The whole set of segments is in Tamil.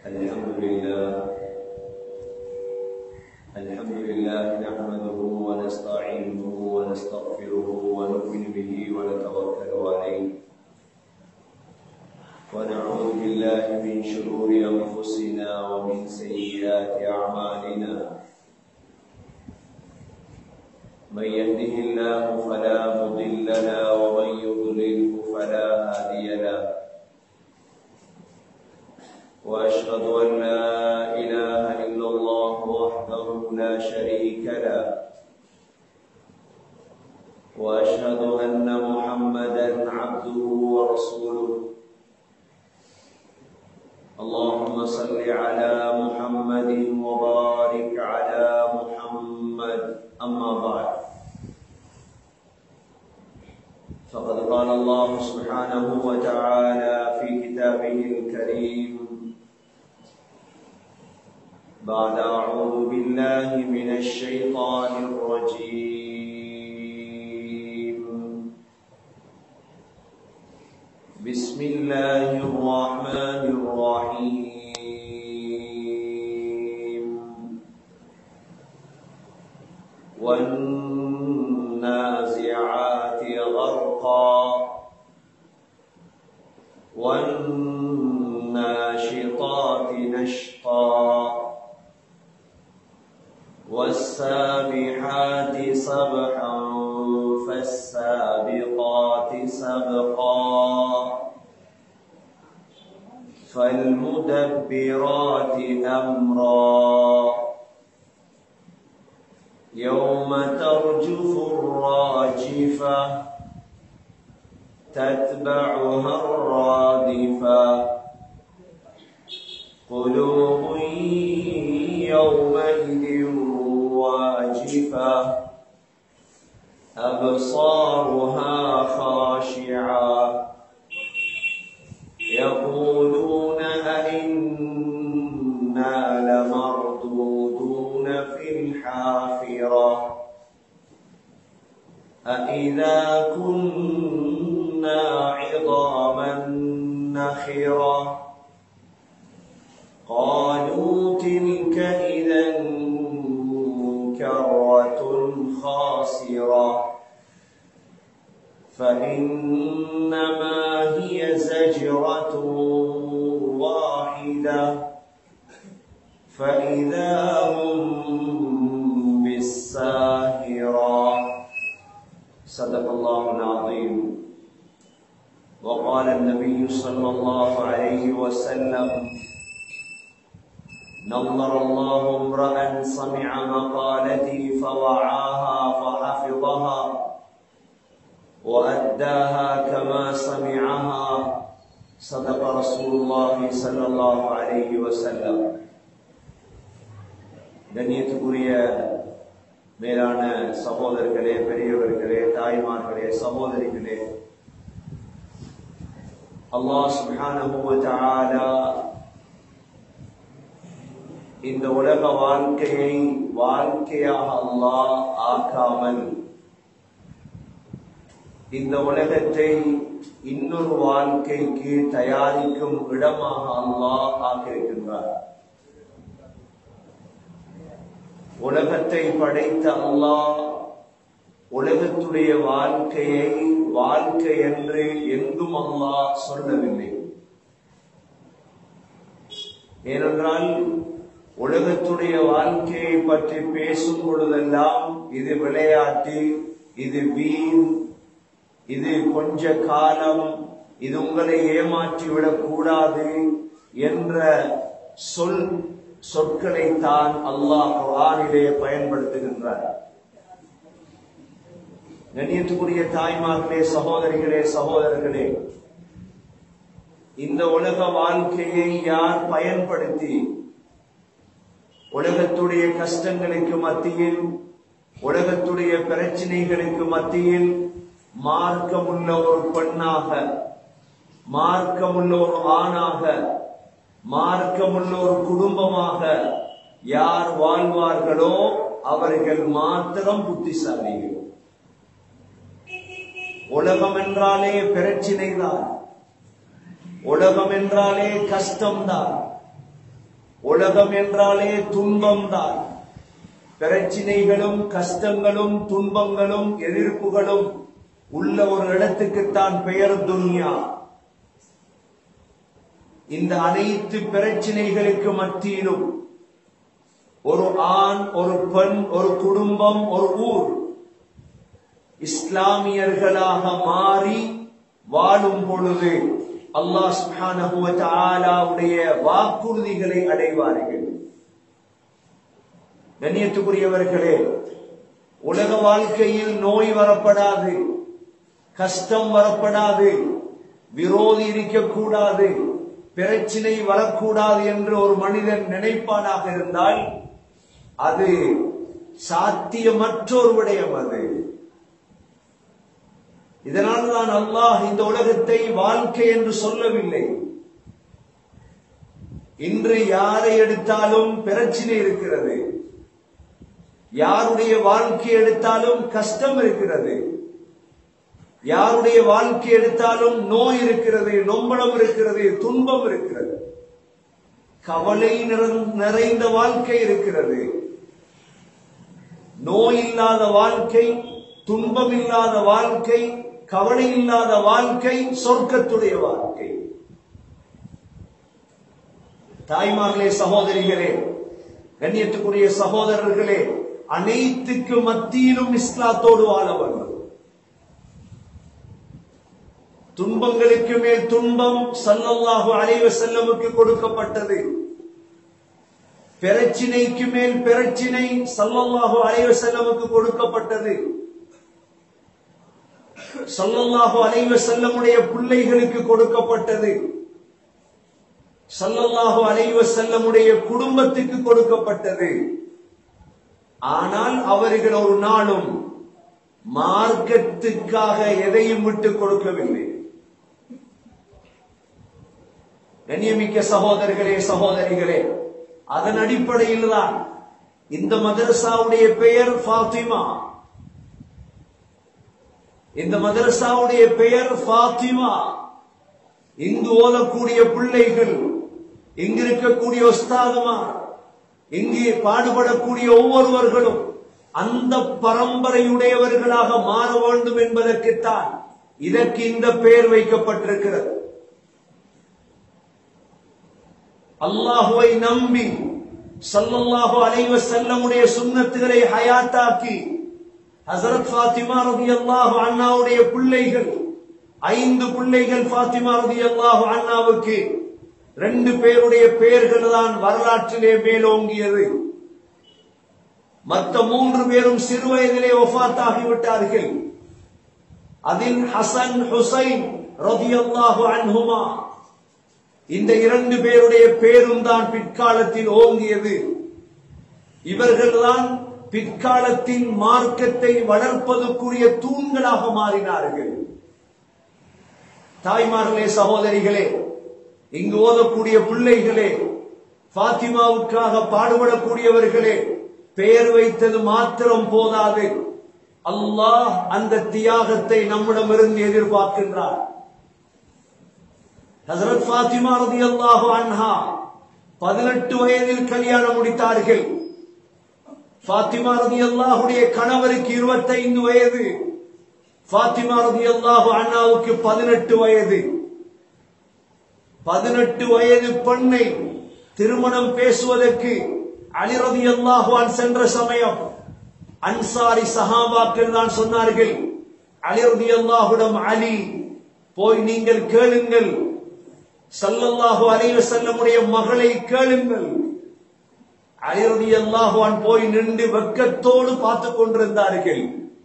الحمد لله الحمد لله نحمده ونستعينه ونستغفره ونؤمن به ونتوكل عليه ونعوذ بالله من شرور انفسنا ومن سيئات اعمالنا من يهده الله فلا مضل له ومن يضلله فلا هادي له واشهد ان لا اله الا الله وحده لا شريك له واشهد ان محمدا عبده ورسوله اللهم صل على محمد وبارك على محمد اما بعد فقد قال الله سبحانه وتعالى في كتابه الكريم بعد أعوذ بالله من الشيطان الرجيم بسم الله الرحمن الرحيم والنازعات غرقا والناشطات نشطا والسابحات سبحا فالسابقات سبقا فالمدبرات أمرا يوم ترجف الراجفة تتبعها الرادفة قلوب يومئذ واجفة أبصارها خاشعة يقولون أئنا لمردودون في الحافرة أئذا كنا عظاما نخرة قالوا تلك إذا كرة خاسرة فإنما هي زجرة واحدة فإذا هم بالساهرة صدق الله العظيم وقال النبي صلى الله عليه وسلم نظر الله امرأ سمع مقالتي فوعاها فحفظها وأداها كما سمعها صدق رسول الله صلى الله عليه وسلم கண்ணியத்துக்குரிய மேலான சகோதரர்களே பெரியவர்களே தாய்மார்களே சகோதரிகளே அல்லாஹ் சுப்ஹானஹு வ தஆலா இந்த உலக வாழ்க்கையை வாழ்க்கையாக அல்லாஹ் ஆக்காமல் இந்த உலகத்தை இன்னொரு வாழ்க்கைக்கு தயாரிக்கும் இடமாக அல்லாஹ் ஆக்கியிருக்கின்றார் உலகத்தை படைத்த அல்லாஹ் உலகத்துடைய வாழ்க்கையை வாழ்க்கை என்று எங்கும் அல்லாஹ் சொல்லவில்லை ஏனென்றால் உலகத்துடைய வாழ்க்கையை பற்றி பேசும் பொழுதெல்லாம் இது விளையாட்டு இது வீண் இது கொஞ்ச காலம் இது உங்களை ஏமாற்றிவிடக் கூடாது என்ற சொல் சொற்களை தான் அல்லாஹ் குரானிலே பயன்படுத்துகின்றார் கண்ணியத்துக்குரிய தாய்மார்களே சகோதரிகளே சகோதரர்களே இந்த உலக வாழ்க்கையை யார் பயன்படுத்தி உலகத்துடைய கஷ்டங்களுக்கு மத்தியில் உலகத்துடைய பிரச்சனைகளுக்கு மத்தியில் மார்க்கமுள்ள ஒரு பெண்ணாக மார்க்கமுள்ள ஒரு ஆணாக மார்க்கமுள்ள ஒரு குடும்பமாக யார் வாழ்வார்களோ அவர்கள் மாத்திரம் புத்திசாலிகள் உலகம் என்றாலே பிரச்சினை தான் உலகம் என்றாலே கஷ்டம்தான் உலகம் என்றாலே துன்பம்தான் பிரச்சினைகளும் கஷ்டங்களும் துன்பங்களும் எதிர்ப்புகளும் உள்ள ஒரு இடத்துக்குத்தான் பெயர் துன்யா இந்த அனைத்து பிரச்சினைகளுக்கு மத்தியிலும் ஒரு ஆண் ஒரு பெண் ஒரு குடும்பம் ஒரு ஊர் இஸ்லாமியர்களாக மாறி வாழும் பொழுது அல்லாஹ் சுப்ஹானஹு வ தஆலாவுடைய வாக்குறுதிகளை அடைவார்கள் கண்ணியத்துக்குரியவர்களே உலக வாழ்க்கையில் நோய் வரப்படாது கஷ்டம் வரப்படாது விரோதி இருக்கக்கூடாது பிரச்சினை வரக்கூடாது என்று ஒரு மனிதன் நினைப்பானாக இருந்தால் அது சாத்தியமற்றொரு விடயம் அது இதனால்தான் அல்லாஹ் இந்த உலகத்தை வாழ்க்கை என்று சொல்லவில்லை இன்று யாரை எடுத்தாலும் பிரச்சனை இருக்கிறது யாருடைய வாழ்க்கை எடுத்தாலும் கஷ்டம் இருக்கிறது யாருடைய வாழ்க்கை எடுத்தாலும் நோய் இருக்கிறது நொம்பலம் இருக்கிறது துன்பம் இருக்கிறது கவலை நிற- நிறைந்த வாழ்க்கை இருக்கிறது நோய் இல்லாத வாழ்க்கை துன்பம் இல்லாத வாழ்க்கை கவலை இல்லாத வாழ்க்கை சொர்க்கத்துடைய வாழ்க்கை தாய்மார்களே சகோதரிகளே கண்ணியத்துக்குரிய சகோதரர்களே அனைத்துக்கு மத்தியிலும் இஸ்லாத்தோடு வாழ வேண்டும் துன்பங்களுக்கு மேல் துன்பம் சல்லல்லாஹு அலைஹி வஸல்லமுக்கு கொடுக்கப்பட்டது பிரச்சினைக்கு மேல் பிரச்சினை சல்லல்லாஹு அலைஹி வஸல்லமுக்கு கொடுக்கப்பட்டது சல்லல்லாஹு அலைஹி வஸல்லமுடைய பிள்ளைகளுக்கு கொடுக்கப்பட்டது சல்லல்லாஹு அலைஹி வஸல்லமுடைய குடும்பத்துக்கு கொடுக்கப்பட்டது ஆனால் அவர்கள் ஒரு நாளும் மார்க்கத்துக்காக எதையும் விட்டுக் கொடுக்கவில்லை கண்ணியமிக்க சகோதரர்களே சகோதரிகளே அதன் அடிப்படையில் தான் இந்த மதரசாவுடைய பெயர் ஃபாத்திமா இந்த மதரசாவுடைய பெயர் ஃபாத்திமா இங்கு ஓதக்கூடிய பிள்ளைகள் இங்கு இருக்கக்கூடிய உஸ்தாதுமார் இங்கே பாடுபடக்கூடிய ஒவ்வொருவர்களும் அந்த பரம்பரையுடையவர்களாக மாற வேண்டும் என்பதற்குத்தான் இதற்கு இந்த பெயர் வைக்கப்பட்டிருக்கிறது அல்லாஹுவை நம்பி சல்லல்லாஹு அலைஹி வஸல்லமுடைய சுன்னத்துகளை ஹயாத்தாக்கி ஹஸரத் ஃபாத்திமா ரலியல்லாஹு அன்ஹாவுடைய பிள்ளைகள் ஐந்து பிள்ளைகள் ஃபாத்திமா ரலியல்லாஹு அன்ஹாவுக்கு ரெண்டு பேருடைய பெயர்கள் தான் வரலாற்றிலே மேலோங்கியது மற்ற மூன்று பேரும் சிறு வயதிலே ஒஃபாத்தாகிவிட்டார்கள் அதில் ஹசன் ஹுசைன் ரதியல்லாஹு அன்ஹுமா இந்த இரண்டு பேருடைய பேரும் தான் பிற்காலத்தில் ஓங்கியது இவர்கள்தான் பிற்காலத்தின் மார்க்கத்தை வளர்ப்பதற்குரிய தூண்களாக மாறினார்கள் தாய்மார்களே சகோதரிகளே இங்கு ஓதக்கூடிய பிள்ளைகளே பாத்திமாவுக்காக பாடுபடக்கூடியவர்களே பெயர் வைத்தது மாத்திரம் போதாது அல்லாஹ் அந்த தியாகத்தை நம்மிடமிருந்து எதிர்பார்க்கின்றார் ஹசரத் ஃபாத்திமா ரதியல்லாஹு அன்ஹா பதினெட்டு வயதில் கல்யாணம் முடித்தார்கள் ஃபாத்திமா ரதியல்லாஹுடைய கணவருக்கு இருபத்தைந்து வயது ஃபாத்திமா ரதியல்லாஹு அன்ஹாவுக்கு பதினெட்டு வயது பதினெட்டு வயது பெண்ணை திருமணம் பேசுவதற்கு அலி ரதியல்லாஹு அன் சென்ற சமயம் அன்சாரி சஹாபாக்கள் தான் சொன்னார்கள் அலி ரதியல்லாஹுடம் அலி போய் நீங்கள் கேளுங்கள் சல்லல்லாஹு அலைஹி வஸல்லமுடைய மகளை கேளுங்கள் அலி ரலியல்லாஹு அன் போய் நின்று வெக்கத்தோடு பார்த்து கொண்டிருந்தார்கள்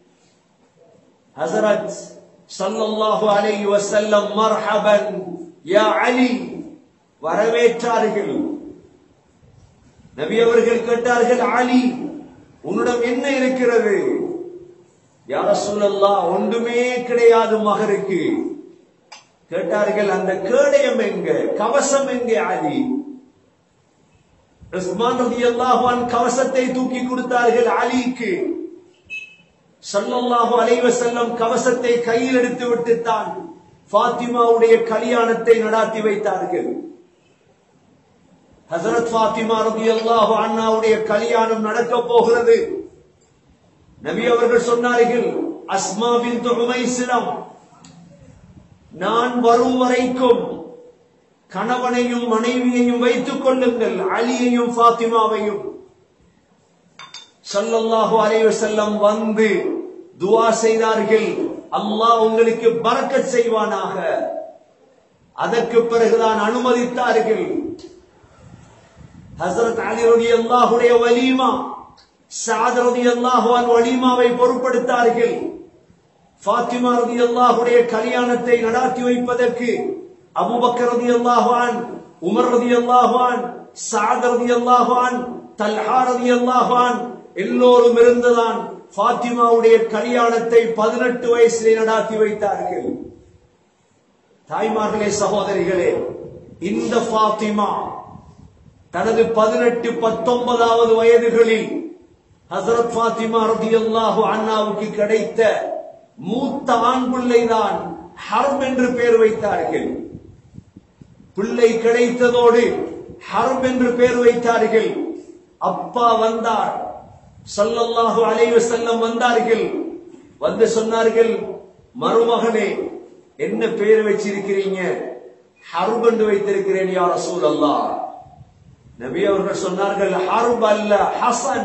ஹஸரத் சல்லல்லாஹு அலைஹி வஸல்லம் மர்ஹபன் யா அலி வரவேற்றார்கள் நபி அவர்கள் கேட்டார்கள் அலி உன்னிடம் என்ன இருக்கிறது யா ரசூலல்லாஹ் ஒன்றுமே கிடையாது மகருக்கு கேட்டார்கள் அந்த கேடயம் எங்க கவசம் எங்கே அலி உஸ்மான் ரலியல்லாஹு அன் கவசத்தை தூக்கி கொடுத்தார்கள் அலிக்கு ஸல்லல்லாஹு அலைஹி வஸல்லம் கவசத்தை கையில் எடுத்து விட்டுத்தான் ஃபாத்திமாவுடைய கல்யாணத்தை நடாத்தி வைத்தார்கள் ஹசரத் ஃபாத்திமா ரலியல்லாஹு அன்ஹாவுடைய கல்யாணம் நடக்க போகிறது நபி அவர்கள் சொன்னார்கள் அஸ்மா பின் உமைசிலம் நான் வரும் வரைக்கும் கணவனையும் மனைவியையும் வைத்துக் கொள்ளுங்கள் அலியையும் ஃபாத்திமாவையும் ஸல்லல்லாஹு அலைஹி வஸல்லம் வந்து துஆ செய்தார்கள் அல்லாஹ் உங்களுக்கு பரக்கத் செய்வானாக அதற்கு பிறகுதான் அனுமதித்தார்கள் ஹசரத் அலி ரலியல்லாஹுடைய வலீமா சாத் ரலியல்லாஹு அன் வலீமாவை பொறுப்படுத்தார்கள் ஃபாத்திமா ரலியல்லாஹுடைய கல்யாணத்தை நடாத்தி வைப்பதற்கு அபூபக்கர் ரலியல்லாஹு அன் உமர் ரலியல்லாஹு அன் சாத் ரலியல்லாஹு அன் தல்ஹா ரலியல்லாஹு அன் எல்லோரும் இருந்துதான் ஃபாத்திமாவுடைய கல்யாணத்தை பதினெட்டு வயசிலே நடாத்தி வைத்தார்கள் தாய்மார்களே சகோதரிகளே இந்த ஃபாத்திமா தனது பதினெட்டு பத்தொன்பதாவது வயதுகளில் ஹசரத் ஃபாத்திமா ரதியல்லாஹு அண்ணாவுக்கு கிடைத்த மூத்த ஆண் பிள்ளைதான் ஹர்ம் என்று பெயர் வைத்தார்கள் பிள்ளை கிடைத்ததோடு ஹர்ம் என்று பெயர் வைத்தார்கள் அப்பா வந்தார் ஸல்லல்லாஹு அலைஹி வஸல்லம் வந்தார்கள் வந்து சொன்னார்கள் மருமகனே என்ன பெயர் வச்சிருக்கிறீங்க ஹர்ப் என்று வைத்திருக்கிறேன் யா ரசூலல்லாஹ் நபி அவர்கள் சொன்னார்கள் ஹர்ப் அல்ல ஹசன்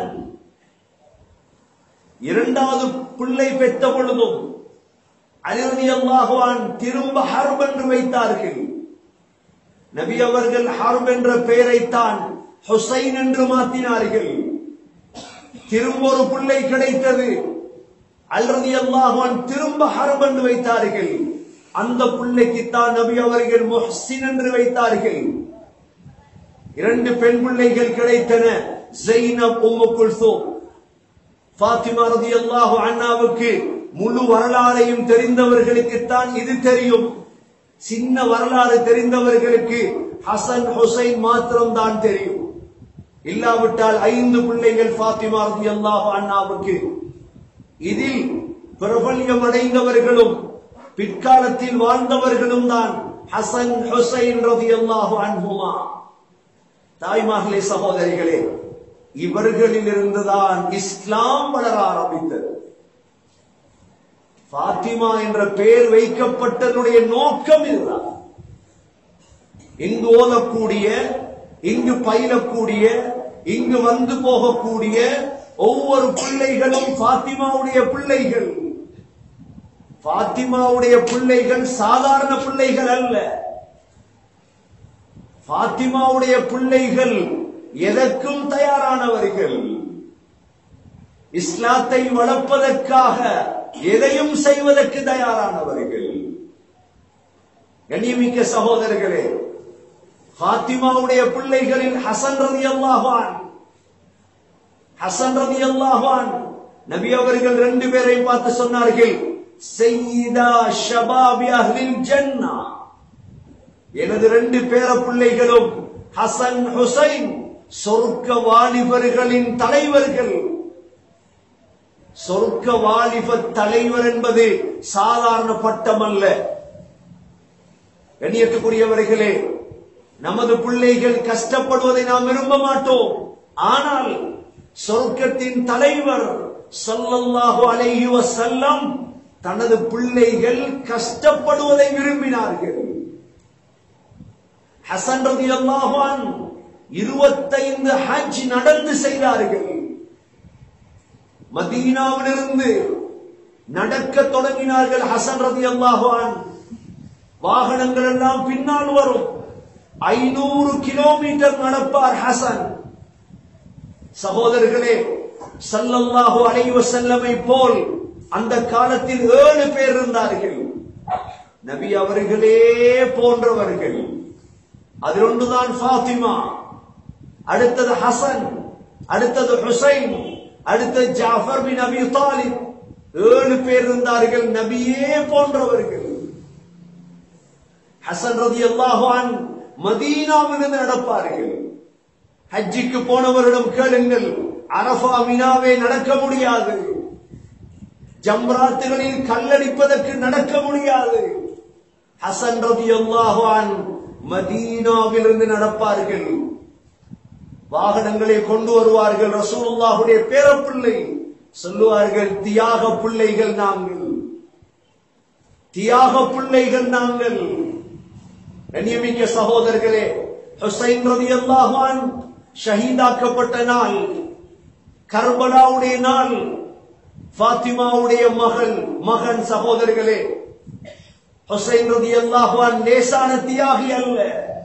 இரண்டாவது பிள்ளை பெற்ற பொழுதும் அலிரதி அல்லாஹுவான் திரும்ப ஹர்ப் என்று வைத்தார்கள் நபி அவர்கள் ஹர்ப் என்ற பெயரைத்தான் ஹுசைன் என்று மாற்றினார்கள் திரும்ப ஒரு பிள்ளை கிடைத்தது அல்ரதி அல்லாஹுவான் திரும்ப ஹர்ப் என்று வைத்தார்கள் அந்த பிள்ளைக்குத்தான் நபி அவர்கள் முஹ்சின் என்று வைத்தார்கள் இரண்டு பெண் பிள்ளைகள் கிடைத்தன ஜெய்னப் உம்மு குல்சூம் ஃபாத்திமா ரலியல்லாஹு அன்ஹாவுக்கு முழு வரலாறையும் தெரிந்தவர்களுக்குத்தான் இது தெரியும் சின்ன வரலாறு தெரிந்தவர்களுக்கு ஹசன் ஹுசைன் மாத்திரம் தான் தெரியும் இல்லாவிட்டால் ஐந்து பிள்ளைகள் ஃபாத்திமா ரலியல்லாஹு அன்ஹாவுக்கு இதில் பிரபல்யம் அடைந்தவர்களும் பிற்காலத்தில் வாழ்ந்தவர்களும் தான் ஹசன் ஹுசைன் ரலியல்லாஹு அன்ஹுமா தாய்மார்களே சகோதரிகளே இவர்களில் இருந்துதான் இஸ்லாம் வளர ஆரம்பித்தது பாத்திமா என்ற பெயர் வைக்கப்பட்டதுடைய நோக்கம் இதுதான் இங்கு ஓதக்கூடிய இங்கு பயிலக்கூடிய இங்கு வந்து போகக்கூடிய ஒவ்வொரு பிள்ளைகளும் பாத்திமாவுடைய பிள்ளைகள் பாத்திமாவுடைய பிள்ளைகள் சாதாரண பிள்ளைகள் அல்ல பாத்திமாவுடைய பிள்ளைகள் எதற்கும் தயாரானவர்கள் இஸ்லாத்தை வளர்ப்பதற்காக எதையும் செய்வதற்கு தயாரானவர்கள் கண்ணியமிக்க சகோதரர்களே ஃபாத்திமாவுடைய பிள்ளைகளில் ஹசன் ரதி அல்லாஹான் ஹசன் ரதி அல்லாஹான் நபி அவர்கள் ரெண்டு பேரை பார்த்து சொன்னார்கள் செய்தா ஷபாபி அஹ்லில் ஜன்னா எனது ரெண்டு பேர பிள்ளைகளும் ஹசன் ஹுசைன் சொர்க்க வாலிபர்களின் தலைவர்கள் சொர்க்க வாலிப தலைவர் என்பது சாதாரண பட்டம் அல்ல கண்ணியத்துக்குரியவர்களே நமது பிள்ளைகள் கஷ்டப்படுவதை நாம் விரும்ப மாட்டோம் ஆனால் சொர்க்கத்தின் தலைவர் சொல்லல்லாஹு அலைஹி வஸல்லம் தனது பிள்ளைகள் கஷ்டப்படுவதை விரும்பினார்கள் ஹசன் ரலியல்லாஹு அன்ஹு இருபத்தைந்து ஹஜ் நடந்து செய்தார்கள் மதீனாவிலிருந்து நடக்க தொடங்கினார்கள் ஹசன் ரதி அல்லாஹான் வாகனங்கள் எல்லாம் பின்னால் வரும் ஐநூறு கிலோமீட்டர் நடப்பார் ஹசன் சகோதரர்களே சல்லல்லாஹு அலைஹி வஸல்லமை போல் அந்த காலத்தில் ஏழு பேர் இருந்தார்கள் நபி அவர்களே போன்றவர்கள் அதில் ஒன்றுதான் ஃபாத்திமா அடுத்தது ஹசன் அடுத்தது ஹுசைன் அடுத்தது ஜாஃபர் பின் அபி தாலிப் ஏழு பேர் இருந்தார்கள் நபியே போன்றவர்கள் ஹசன் ரதி அல்லாஹான் மதீனாவிலிருந்து நடப்பார்கள் ஹஜ்ஜிக்கு போனவரிடம் கேளுங்கள் அரபா மினாவே நடக்க முடியாது ஜம்ராத்துகளில் கல்லடிப்பதற்கு நடக்க முடியாது ஹசன் ரதி அல்லாஹான் மதீனாவிலிருந்து நடப்பார்கள் வாகனங்களை கொண்டு வருவார்கள் ரசூலுல்லாஹுடைய பேரப்பிள்ளை சொல்லுவார்கள் தியாக பிள்ளைகள் நாங்கள் தியாக பிள்ளைகள் நாங்கள் கண்ணியமிக்க சகோதரர்களே ஹுசைன் ரலியல்லாஹு அன் ஷஹீதாக்கப்பட்ட நாள் கர்பலாவுடைய நாள் ஃபாத்திமாவுடைய மகள் மகன் சகோதரர்களே ஹுசைன் ரலியல்லாஹு அன் லேசான தியாகி அல்ல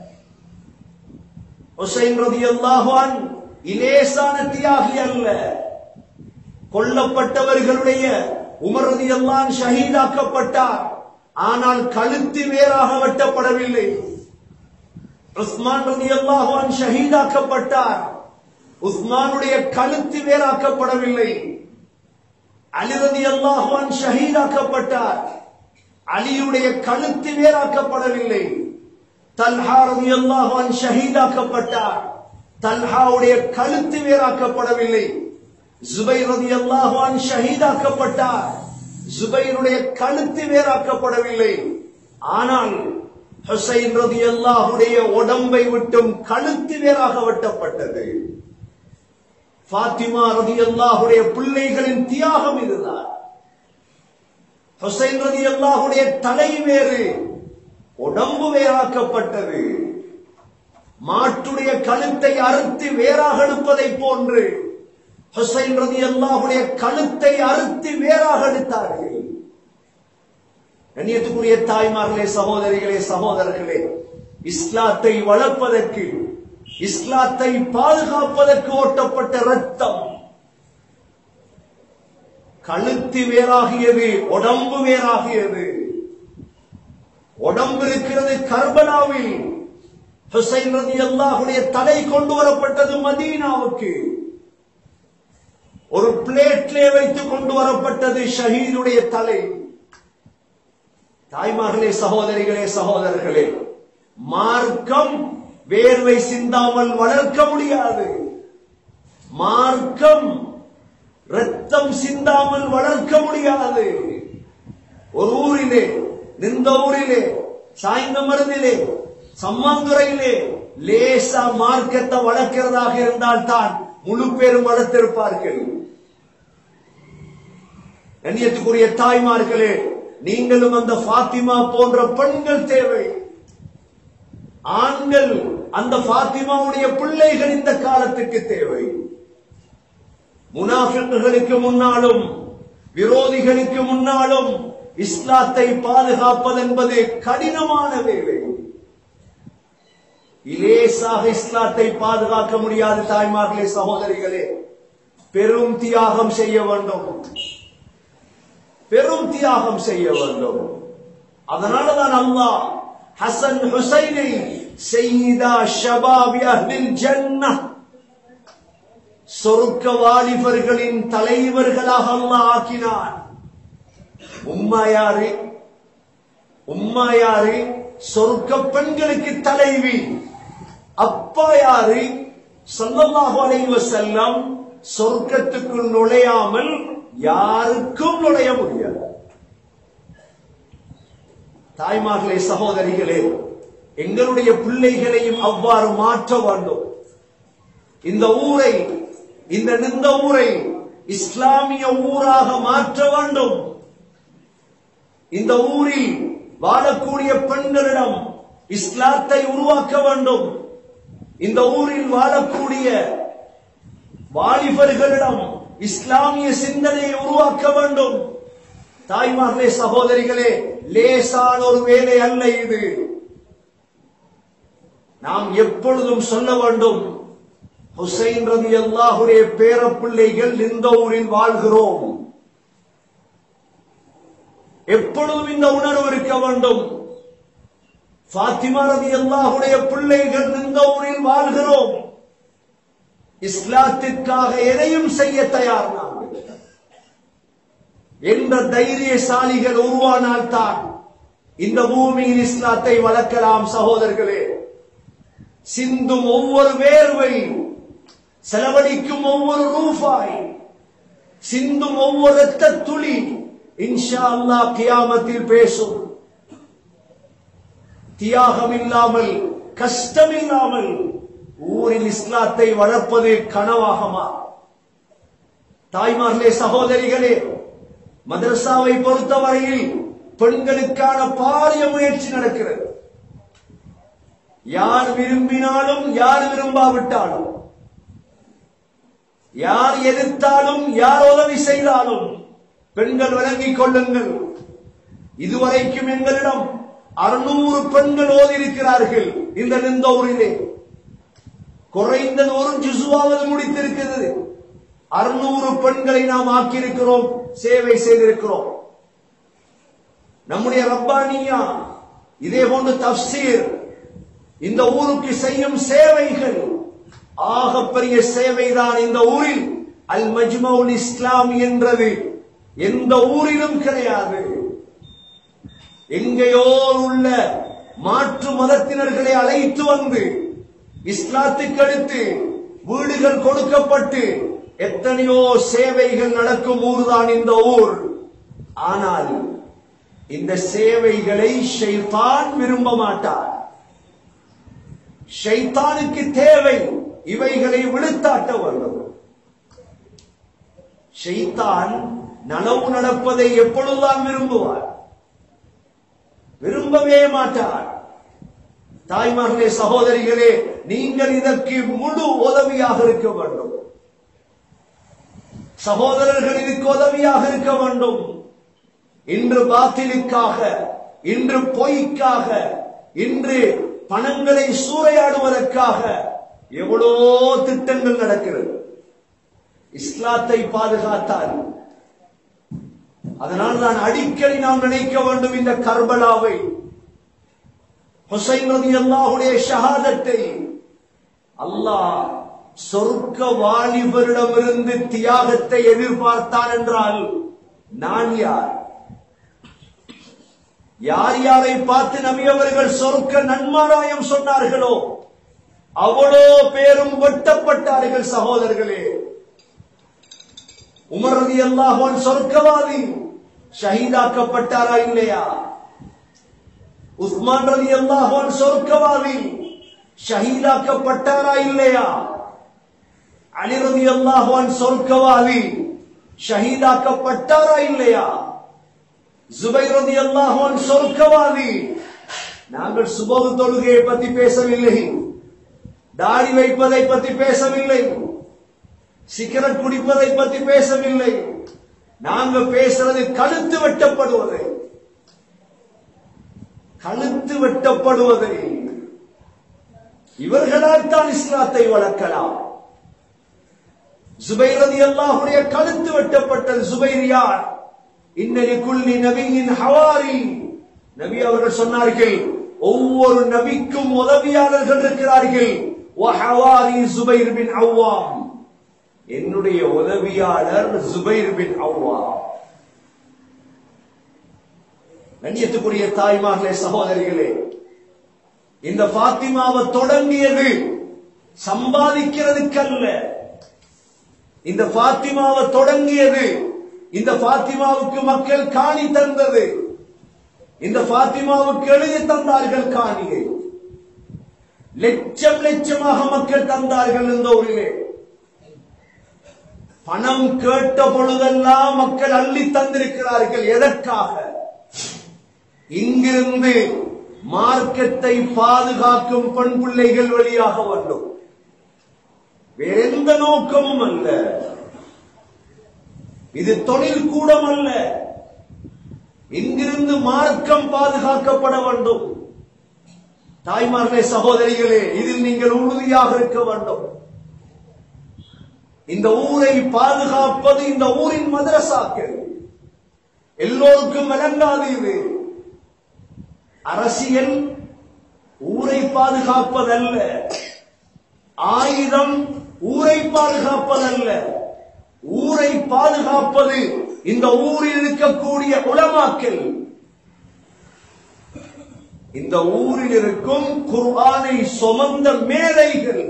ஹுசைன் ரலியல்லாஹு அன் இலேசான தியாகி அல்ல கொல்லப்பட்டவர்களுடைய உமர் ரலியல்லாஹு அன்ஹு ஷஹீதாக்கப்பட்டார் ஆனால் கழுத்து வேறாக வெட்டப்படவில்லை உஸ்மான் ரலியல்லாஹு அன்ஹு ஷஹீதாக்கப்பட்டார் உஸ்மானுடைய கழுத்து வேறாக்கப்படவில்லை அலி ரலியல்லாஹு அன்ஹு ஷஹீதாக்கப்பட்டார் அலியுடைய கழுத்து வேறாக்கப்படவில்லை தல்ஹா ரலியல்லாஹு அன்ஹு ஷஹீதாக்கப்பட்டார் தல்ஹாவுடைய கழுத்து வேறாக்கப்படவில்லை ஜுபைர் ரலியல்லாஹு அன்ஹு ஷஹீதாக்கப்பட்டார் ஜுபைருடைய கழுத்து வேறாக்கப்படவில்லை ஆனால் ஹுசைன் ரலியல்லாஹுடைய உடம்பை விட்டும் கழுத்து வேறாக வெட்டப்பட்டது ஃபாத்திமா ரலியல்லாஹுடைய பிள்ளைகளின் தியாகம் இதுதான் ஹுசைன் ரலியல்லாஹுடைய தலை வேறு உடம்பு வேறாக்கப்பட்டது மாட்டுடைய கழுத்தை அறுத்து வேறாக எடுப்பதை போன்று ஹுசைன் ரதி அல்லாஹுடைய கழுத்தை அறுத்து வேறாக எடுத்தார்கள் கண்ணியத்துக்குரிய தாய்மார்களே சகோதரிகளே சகோதரர்களே இஸ்லாத்தை வளர்ப்பதற்கு இஸ்லாத்தை பாதுகாப்பதற்கு ஓட்டப்பட்ட ரத்தம் கழுத்து வேறாகியது உடம்பு வேறாகியது உடம்பு இருக்கிறது கர்பனாவில் ஹுசைன் ரதி அல்லாஹுடைய தலை கொண்டு வரப்பட்டது மதீனாவுக்கு ஒரு பிளேட்லே வைத்து கொண்டு வரப்பட்டது ஷஹீதுடைய தலை தாய்மார்களே சகோதரிகளே சகோதரர்களே மார்க்கம் வேர்வை சிந்தாமல் வளர்க்க முடியாது மார்க்கம் ரத்தம் சிந்தாமல் வளர்க்க முடியாது ஒரு ஊரிலே நின்ற ஊரிலே சாய்ந்த மருந்திலே சம்மாந்துறையிலே லேசா மார்க்கத்தை வளர்க்கிறதாக இருந்தால் தான் முழு பேரும் வளர்த்திருப்பார்கள் கண்ணியத்துக்குரிய தாய்மார்களே நீங்களும் அந்த ஃபாத்திமா போன்ற பெண்கள் தேவை ஆண்கள் அந்த ஃபாத்திமாவுடைய பிள்ளைகள் இந்த காலத்துக்கு தேவை முனாஃபிக்குகளுக்கு முன்னாலும் விரோதிகளுக்கு முன்னாலும் இஸ்லாத்தை பாதுகாப்பது என்பது கடினமான வேலை இலேசாக இஸ்லாத்தை பாதுகாக்க முடியாது தாய்மார்களே சகோதரிகளே பெரும் தியாகம் செய்ய வேண்டும் பெரும் தியாகம் செய்ய வேண்டும் அதனாலதான் அல்லாஹ் ஹசன் ஹுசைனை செய்தா ஷபாபி அஹ்லில் ஜன்னah சொர்க்க வாலிபர்களின் தலைவர்களாக அல்லாஹ் ஆக்கினான் உம்மா யாரு உம்மா யாரு சொர்க்க பெண்களுக்கு தலைவி அப்பா யாரு ஸல்லல்லாஹு அலைஹி வஸல்லம் சொர்க்கத்துக்குள் நுழையாமல் யாருக்கும் நுழைய முடியாது தாய்மார்களே சகோதரிகளே எங்களுடைய பிள்ளைகளையும் அவ்வாறு மாற்ற வேண்டும் இந்த ஊரை இந்த நின்ற ஊரை இஸ்லாமிய ஊராக மாற்ற வேண்டும் இந்த ஊரில் வாழக்கூடிய பெண்களிடம் இஸ்லாத்தை உருவாக்க வேண்டும் இந்த ஊரில் வாழக்கூடிய வாலிபர்களிடம் இஸ்லாமிய சிந்தனையை உருவாக்க வேண்டும் தாய்மார்களே சகோதரிகளே லேசான ஒரு வேலை அல்ல இது நாம் எப்பொழுதும் சொல்ல வேண்டும் ஹுசைன் ரதி அல்லாஹுடைய பேரப்பிள்ளைகள் இந்த ஊரில் வாழ்கிறோம் எப்பொழுதும் இந்த உணர்வு இருக்க வேண்டும் ஃபாத்திமா ரதி அல்லாஹுடைய பிள்ளைகள் இந்த ஊரில் வாழ்கிறோம் இஸ்லாத்திற்காக எதையும் செய்ய தயார் நாங்கள் என்ற தைரியசாலிகள் உருவானால்தான் இந்த பூமியில் இஸ்லாத்தை வளர்க்கலாம் சகோதரர்களே சிந்தும் ஒவ்வொரு வேர்வை செலவழிக்கும் ஒவ்வொரு ரூபாய் சிந்தும் ஒவ்வொரு ரத்த துளி இன்ஷா அல்லாஹ் கியாமத்தில் பேசும் தியாகம் இல்லாமல் கஷ்டம் இல்லாமல் ஊரில் இஸ்லாத்தை வளர்ப்பது கனவாகமா தாய்மார்களே சகோதரிகளே மதரசாவை பொறுத்தவரையில் பெண்களுக்கான பாரிய முயற்சி நடக்கிறது யார் விரும்பினாலும் யார் விரும்பாவிட்டாலும் யார் எதிர்த்தாலும் யார் உதவி செய்தாலும் பெண்கள் விளங்கிக் கொள்ளுங்கள் இதுவரைக்கும் எங்களிடம் அறுநூறு பெண்கள் ஓதியிருக்கிறார்கள் இந்த நிந்தோரிலே குறைந்தது ஒரு ஜுசுவாவது முடித்திருக்கிறது அறுநூறு பெண்களை நாம் ஆக்கியிருக்கிறோம் சேவை செய்திருக்கிறோம் நம்முடைய ரப்பானியா இதே போன்று தப்சீர் இந்த ஊருக்கு செய்யும் சேவைகள் ஆகப்பெரிய சேவைதான் இந்த ஊரில் அல் மஜ்மவுல் இஸ்லாம் என்றது எந்த ஊரிலும் கிடையாது எங்கேயோ உள்ள மாற்று மதத்தினர்களை அழைத்து வந்து இஸ்லாத்துக்கு அடுத்து வீடுகள் கொடுக்கப்பட்டு எத்தனையோ சேவைகள் நடக்கும் ஊர்தான் இந்த ஊர் ஆனால் இந்த சேவைகளை ஷைத்தான் விரும்ப மாட்டார் ஷைத்தானுக்கு தேவை இவைகளை விழுத்தாட்ட வேண்டும் ஷைத்தான் நனவு நடப்பதை எப்பொழுதுதான் விரும்புவார் விரும்பவே மாட்டார் தாய்மார்களே சகோதரிகளே நீங்கள் இதற்கு முழு உதவியாக இருக்க வேண்டும் சகோதரர்கள் இதுக்கு உதவியாக இருக்க வேண்டும் இன்று பாத்திலுக்காக இன்று பொய்க்காக இன்று பணங்களை சூறையாடுவதற்காக எவ்வளோ திட்டங்கள் நடக்கிறது இஸ்லாத்தை பாதுகாத்தார் அதனால் நான் அடிக்கடி நாம் நினைக்க வேண்டும் இந்த கர்பலாவை ஹுசைன் ரதி அல்லாஹுடைய ஷஹாதத்தை அல்லாஹ் சொர்க்க வாலிபரிடமிருந்து தியாகத்தை எதிர்பார்த்தான் என்றால் நான் யார் யார் யாரை பார்த்து நபி அவர்கள் சொர்க்க நன்மாராயம் சொன்னார்களோ அவ்வளோ பேரும் வெட்டப்பட்டார்கள் சகோதரர்களே உமர் ரதி அல்லாஹன் சொர்க்கவாதி ஷஹீதாக்கப்பட்டாரா இல்லையா உஸ்மான் ரதி அல்லாஹன் சொர்க்கவாதி ஷஹீதாக்கப்பட்டாரா இல்லையா அலி ரதி அல்லாஹன் சொர்க்கவாதி ஷஹீதாக்கப்பட்டாரா இல்லையா ஜுபை ரதி அல்லாஹன் சொர்க்கவாதி நாங்கள் சுபகு தொழுகையை பத்தி பேசவில்லை தாடி வைப்பதை பத்தி பேசவில்லை சிகரெட் குடிப்பதை பத்தி பேசவில்லை நாங்க பேசுறது கழுத்து வெட்டப்படுவதை கழுத்து வெட்டப்படுவதை இவர்களால் தான் இஸ்லாத்தை வளர்க்கலாம் சுபைரதி அல்லாஹுடைய கழுத்து வெட்டப்பட்டது சுபைர் யார் இன்னலி குல்லி நபியின் ஹவாரி நபி அவர்கள் சொன்னார்கள் ஒவ்வொரு நபிக்கும் உதவியாளர்கள் இருக்கிறார்கள் வஹவாரி சுபைர் பின் அவ்வாம் என்னுடைய உதவியாளர் சுபைர் பின் அவ்வா கண்ணியத்துக்குரிய தாய்மார்களே சகோதரிகளே இந்த பாத்திமாவை தொடங்கியது சம்பாதிக்கிறதுக்கல்ல இந்த பாத்திமாவை தொடங்கியது இந்த பாத்திமாவுக்கு மக்கள் காணி தந்தது இந்த பாத்திமாவுக்கு எழுதி தந்தார்கள் காணியை லட்சம் லட்சமாக மக்கள் தந்தார்கள் இந்த ஊரிலே பணம் கேட்ட பொழுதெல்லாம் மக்கள் அள்ளி தந்திருக்கிறார்கள் எதற்காக இங்கிருந்து மார்க்கத்தை பாதுகாக்கும் பெண் பிள்ளைகள் வழியாக வேண்டும் வேறெந்த நோக்கமும் அல்ல இது தொழில் கூடம் அல்ல இங்கிருந்து மார்க்கம் பாதுகாக்கப்பட வேண்டும் தாய்மார்களே சகோதரிகளே இதில் நீங்கள் உறுதியாக இருக்க வேண்டும் இந்த ஊரை பாதுகாப்பது இந்த ஊரின் மதரசாக்கள் எல்லோருக்கும் விளங்காது இது அரசியல் ஊரை பாதுகாப்பதல்ல ஆயுதம் ஊரை பாதுகாப்பதல்ல ஊரை பாதுகாப்பது இந்த ஊரில் இருக்கக்கூடிய உலமாக்கள் இந்த ஊரில் இருக்கும் குர்ஆனை சுமந்த மேலைகள்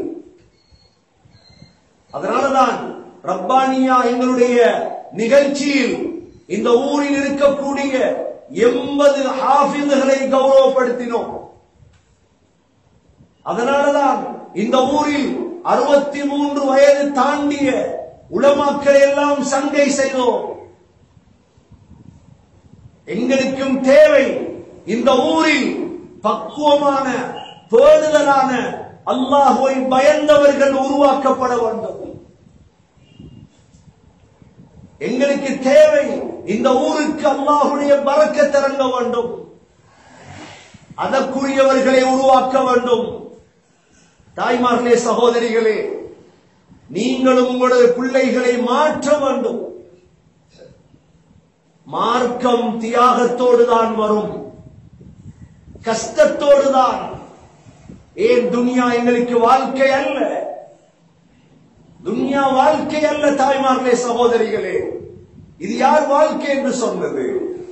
அதனாலதான் ரப்பானியா எங்களுடைய நிகழ்ச்சியில் இந்த ஊரில் இருக்கக்கூடிய எண்பது ஹாஃபிதுகளை கௌரவப்படுத்தினோம் அதனாலதான் இந்த ஊரில் அறுபத்தி மூன்று வயது தாண்டிய உலமாக்களை எல்லாம் சங்கை செய்தோம் எங்களுக்கும் தேவை இந்த ஊரில் பக்குவமான பேணுதலான அல்லாஹுவை பயந்தவர்கள் உருவாக்கப்பட வேண்டும் எங்களுக்கு தேவை இந்த ஊருக்கு அல்லாஹுடைய பறக்க திறங்க வேண்டும் அதற்குரியவர்களை உருவாக்க வேண்டும் தாய்மார்களே சகோதரிகளே நீங்களும் உங்களது பிள்ளைகளை மாற்ற வேண்டும் மார்க்கம் தியாகத்தோடு தான் வரும் கஷ்டத்தோடு தான் ஏன் துனியா எங்களுக்கு வாழ்க்கை அல்ல துனியா வாழ்க்கை அல்ல தாய்மார்களே சகோதரிகளே இது யார் வாழ்க்கை என்று சொன்னது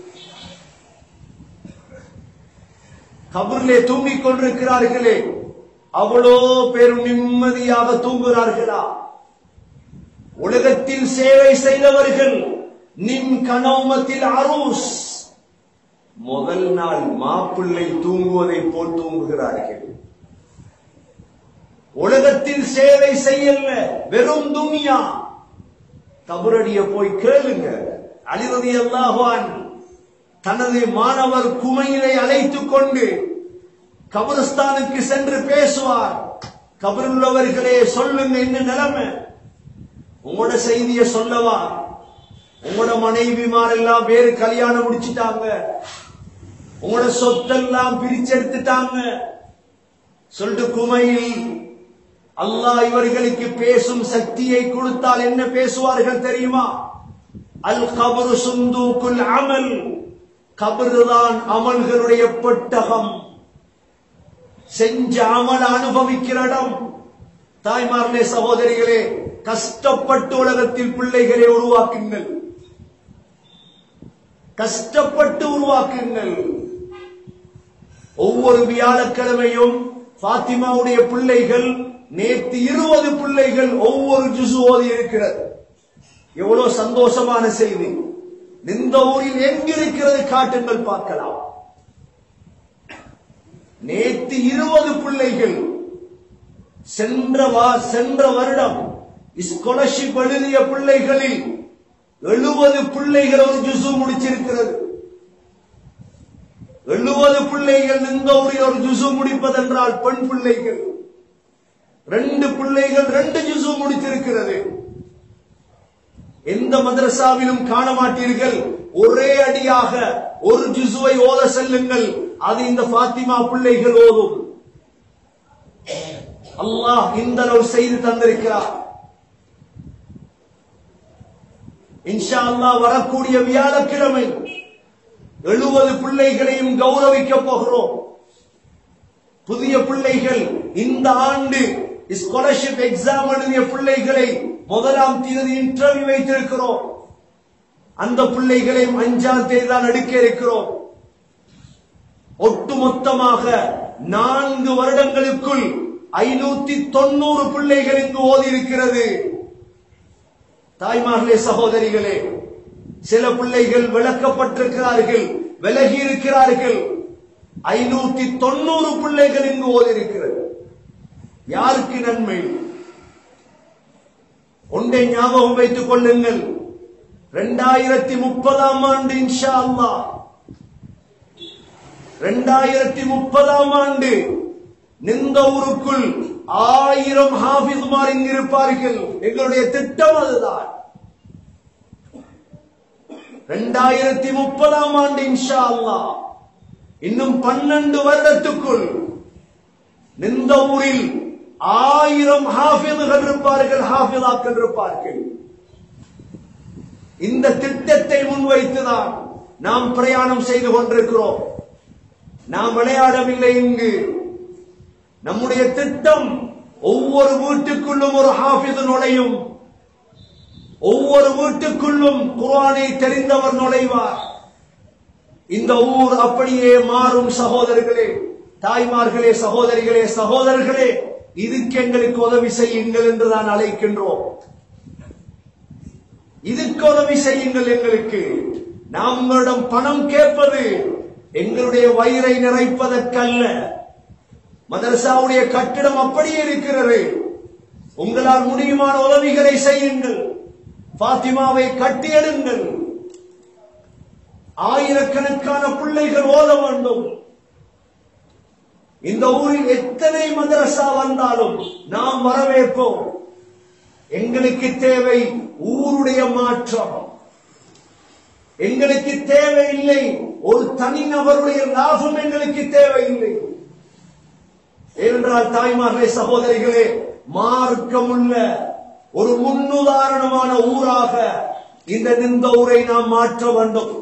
கபரிலே தூங்கிக் கொண்டிருக்கிறார்களே அவ்வளோ பேரும் நிம்மதியாக தூங்குகிறார்களா உலகத்தில் சேவை செய்தவர்கள் நின் கனோமத்தில் அரூஸ் முதல் நாள் மாப்பிள்ளை தூங்குவதை போல் தூங்குகிறார்கள் உலகத்தில் சேவை செய்யல வெறும் துனியா கபரடிய போய் கேளுங்க அலிரதி அல்லாஹான் தனது மாணவர் குமையிலை அழைத்துக் கொண்டு கபரஸ்தானுக்கு சென்று பேசுவார் கபருள்ளவர்களே சொல்லுங்க என்ன நிலைமை உங்களோட செய்திய சொல்லவா உங்களோட மனைவிமாரெல்லாம் வேறு கல்யாணம் முடிச்சிட்டாங்க உங்களோட சொத்தெல்லாம் பிரிச்செடுத்துட்டாங்க சொல்லிட்டு குமையில் அல்லாஹ் இவர்களுக்கு பேசும் சக்தியை கொடுத்தால் என்ன பேசுவார்கள் தெரியுமா அல் கபரு சுந்தூக்குல் அமல் கபருதான் அமல்களுடைய பெட்டகம் செஞ்ச அமல் அனுபவிக்கிற இடம் தாய்மார்களே சகோதரிகளே கஷ்டப்பட்டு உலகத்தில் பிள்ளைகளை உருவாக்குங்கள் கஷ்டப்பட்டு உருவாக்குங்கள் ஒவ்வொரு வியாழக்கிழமையும் பாத்திமாவுடைய பிள்ளைகள் நேற்று இருபது பிள்ளைகள் ஒவ்வொரு ஜுசு ஓதி இருக்கிறது எவ்வளவு சந்தோஷமான செய்தி இந்த ஊரில் எங்கிருக்கிறது காட்டுங்கள் பார்க்கலாம் நேற்று இருபது பிள்ளைகள் சென்ற வா சென்ற வருடம் ஸ்காலர்ஷிப் எழுதிய பிள்ளைகளில் எழுபது பிள்ளைகள் ஒரு ஜுசு முடிச்சிருக்கிறது எழுபது பிள்ளைகள் இந்த ஊரில் ஒரு ஜுசு முடிப்பதென்றால் பெண் பிள்ளைகள் ரெண்டு பிள்ளைகள் ரெண்டு ஜுசு முடித்திருக்கிறது எந்த மதரசாவிலும் காண மாட்டீர்கள் ஒரே அடியாக ஒரு ஜுசுவை ஓத செல்லுங்கள் அது இந்த பாத்திமா பிள்ளைகள் ஓதும் அல்லாஹ் இந்த அளவு செய்து தந்திருக்கிறார் இன்ஷா அல்லாஹ் வரக்கூடிய வியாழக்கிழமை எழுபது பிள்ளைகளையும் கௌரவிக்க போகிறோம் புதிய பிள்ளைகள் இந்த ஆண்டு ஸ்காலர்ஷிப் எக்ஸாம் எழுதிய பிள்ளைகளை முதலாம் தேதி இன்டர்வியூ வைத்திருக்கிறோம் அந்த பிள்ளைகளையும் அஞ்சாம் தேதி தான் எடுக்க இருக்கிறோம் ஒட்டுமொத்தமாக நான்கு வருடங்களுக்குள் ஐநூத்தி தொண்ணூறு பிள்ளைகள் இங்கு ஓதி இருக்கிறது தாய்மார்களே சகோதரிகளே சில பிள்ளைகள் விளக்கப்பட்டிருக்கிறார்கள் விலகி இருக்கிறார்கள் ஐநூத்தி தொண்ணூறு பிள்ளைகள் இங்கு ஓதி இருக்கிறது யாருக்கு நன்மை ஒன்றை ஞாபகம் வைத்துக் கொள்ளுங்கள் இரண்டாயிரத்தி முப்பதாம் ஆண்டு இன்ஷா அல்லா இரண்டாயிரத்தி முப்பதாம் ஆண்டு நிந்த ஊருக்குள் ஆயிரம் ஹாபிஸ்மார் இங்கு இருப்பார்கள் எங்களுடைய திட்டம் அதுதான் இரண்டாயிரத்தி முப்பதாம் ஆண்டு இன்ஷா அல்லா இன்னும் பன்னெண்டு வருடத்துக்குள் நிந்த ஊரில் ஆயிரம் ஹாஃபிதுகள் இருப்பார்கள் ஹாஃபிதாக்கள் இருப்பார்கள் இந்த திட்டத்தை முன்வைத்துதான் நாம் பிரயாணம் செய்து கொண்டிருக்கிறோம் நாம் விளையாடவில்லை இங்கு நம்முடைய திட்டம் ஒவ்வொரு வீட்டுக்குள்ளும் ஒரு ஹாஃபிது நுழையும் ஒவ்வொரு வீட்டுக்குள்ளும் குர்ஆனை தெரிந்தவர் நுழைவார் இந்த ஊர் அப்படியே மாறும் சகோதரர்களே தாய்மார்களே சகோதரிகளே சகோதரர்களே இதுக்கு எங்களுக்கு உதவி செய்யுங்கள் என்று நான் அழைக்கின்றோம் இதுக்கு உதவி செய்யுங்கள் எங்களுக்கு நாம் உங்களிடம் பணம் கேட்பது எங்களுடைய வயிறை நிறைப்பதற்கல்ல மதரசாவுடைய கட்டிடம் அப்படியே இருக்கிறது உங்களால் முடியுமான உதவிகளை செய்யுங்கள் பாத்திமாவை கட்டியெடுங்கள் ஆயிரக்கணக்கான பிள்ளைகள் ஓத வேண்டும் இந்த ஊரில் எத்தனை மதரசா வந்தாலும் நாம் வரவேற்போம் எங்களுக்கு தேவை ஊருடைய மாற்றம் எங்களுக்கு தேவையில்லை ஒரு தனிநபருடைய லாபம் எங்களுக்கு தேவையில்லை ஏனென்றால் தாய்மார்களே சகோதரிகளே மார்க்கமுள்ள ஒரு முன்னுதாரணமான ஊராக இந்த நின்ற ஊரை நாம் மாற்ற வேண்டும்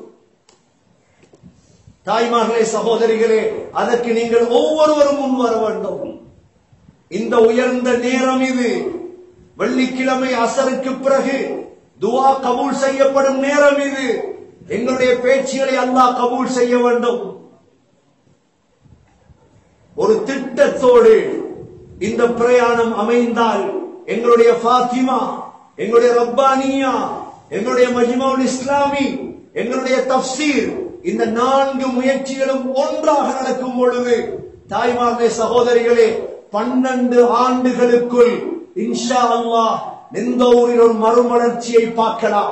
தாய்மார்களே சகோதரிகளே அதற்கு நீங்கள் ஒவ்வொருவரும் முன் வர வேண்டும் இந்த உயர்ந்த நேரம் இது வெள்ளிக்கிழமை அசருக்கு பிறகு துவா கபூல் செய்யப்படும் நேரம் இது எங்களுடைய பேச்சுகளை அல்லாஹ் கபூல் செய்ய வேண்டும் ஒரு திட்டத்தோடு இந்த பிரயாணம் அமைந்தால் எங்களுடைய ஃபாத்திமா எங்களுடைய ரப்பானியா எங்களுடைய மஜ்மாவுல் இஸ்லாமி எங்களுடைய தப்சீர் இந்த நான்கு முயற்சிகளும் ஒன்றாக நடக்கும் பொழுது தாய்மார்களே சகோதரிகளே பன்னெண்டு ஆண்டுகளுக்குள் இன்ஷா அல்லாஹ் எந்த ஊரில் ஒரு மறுமலர்ச்சியை பார்க்கலாம்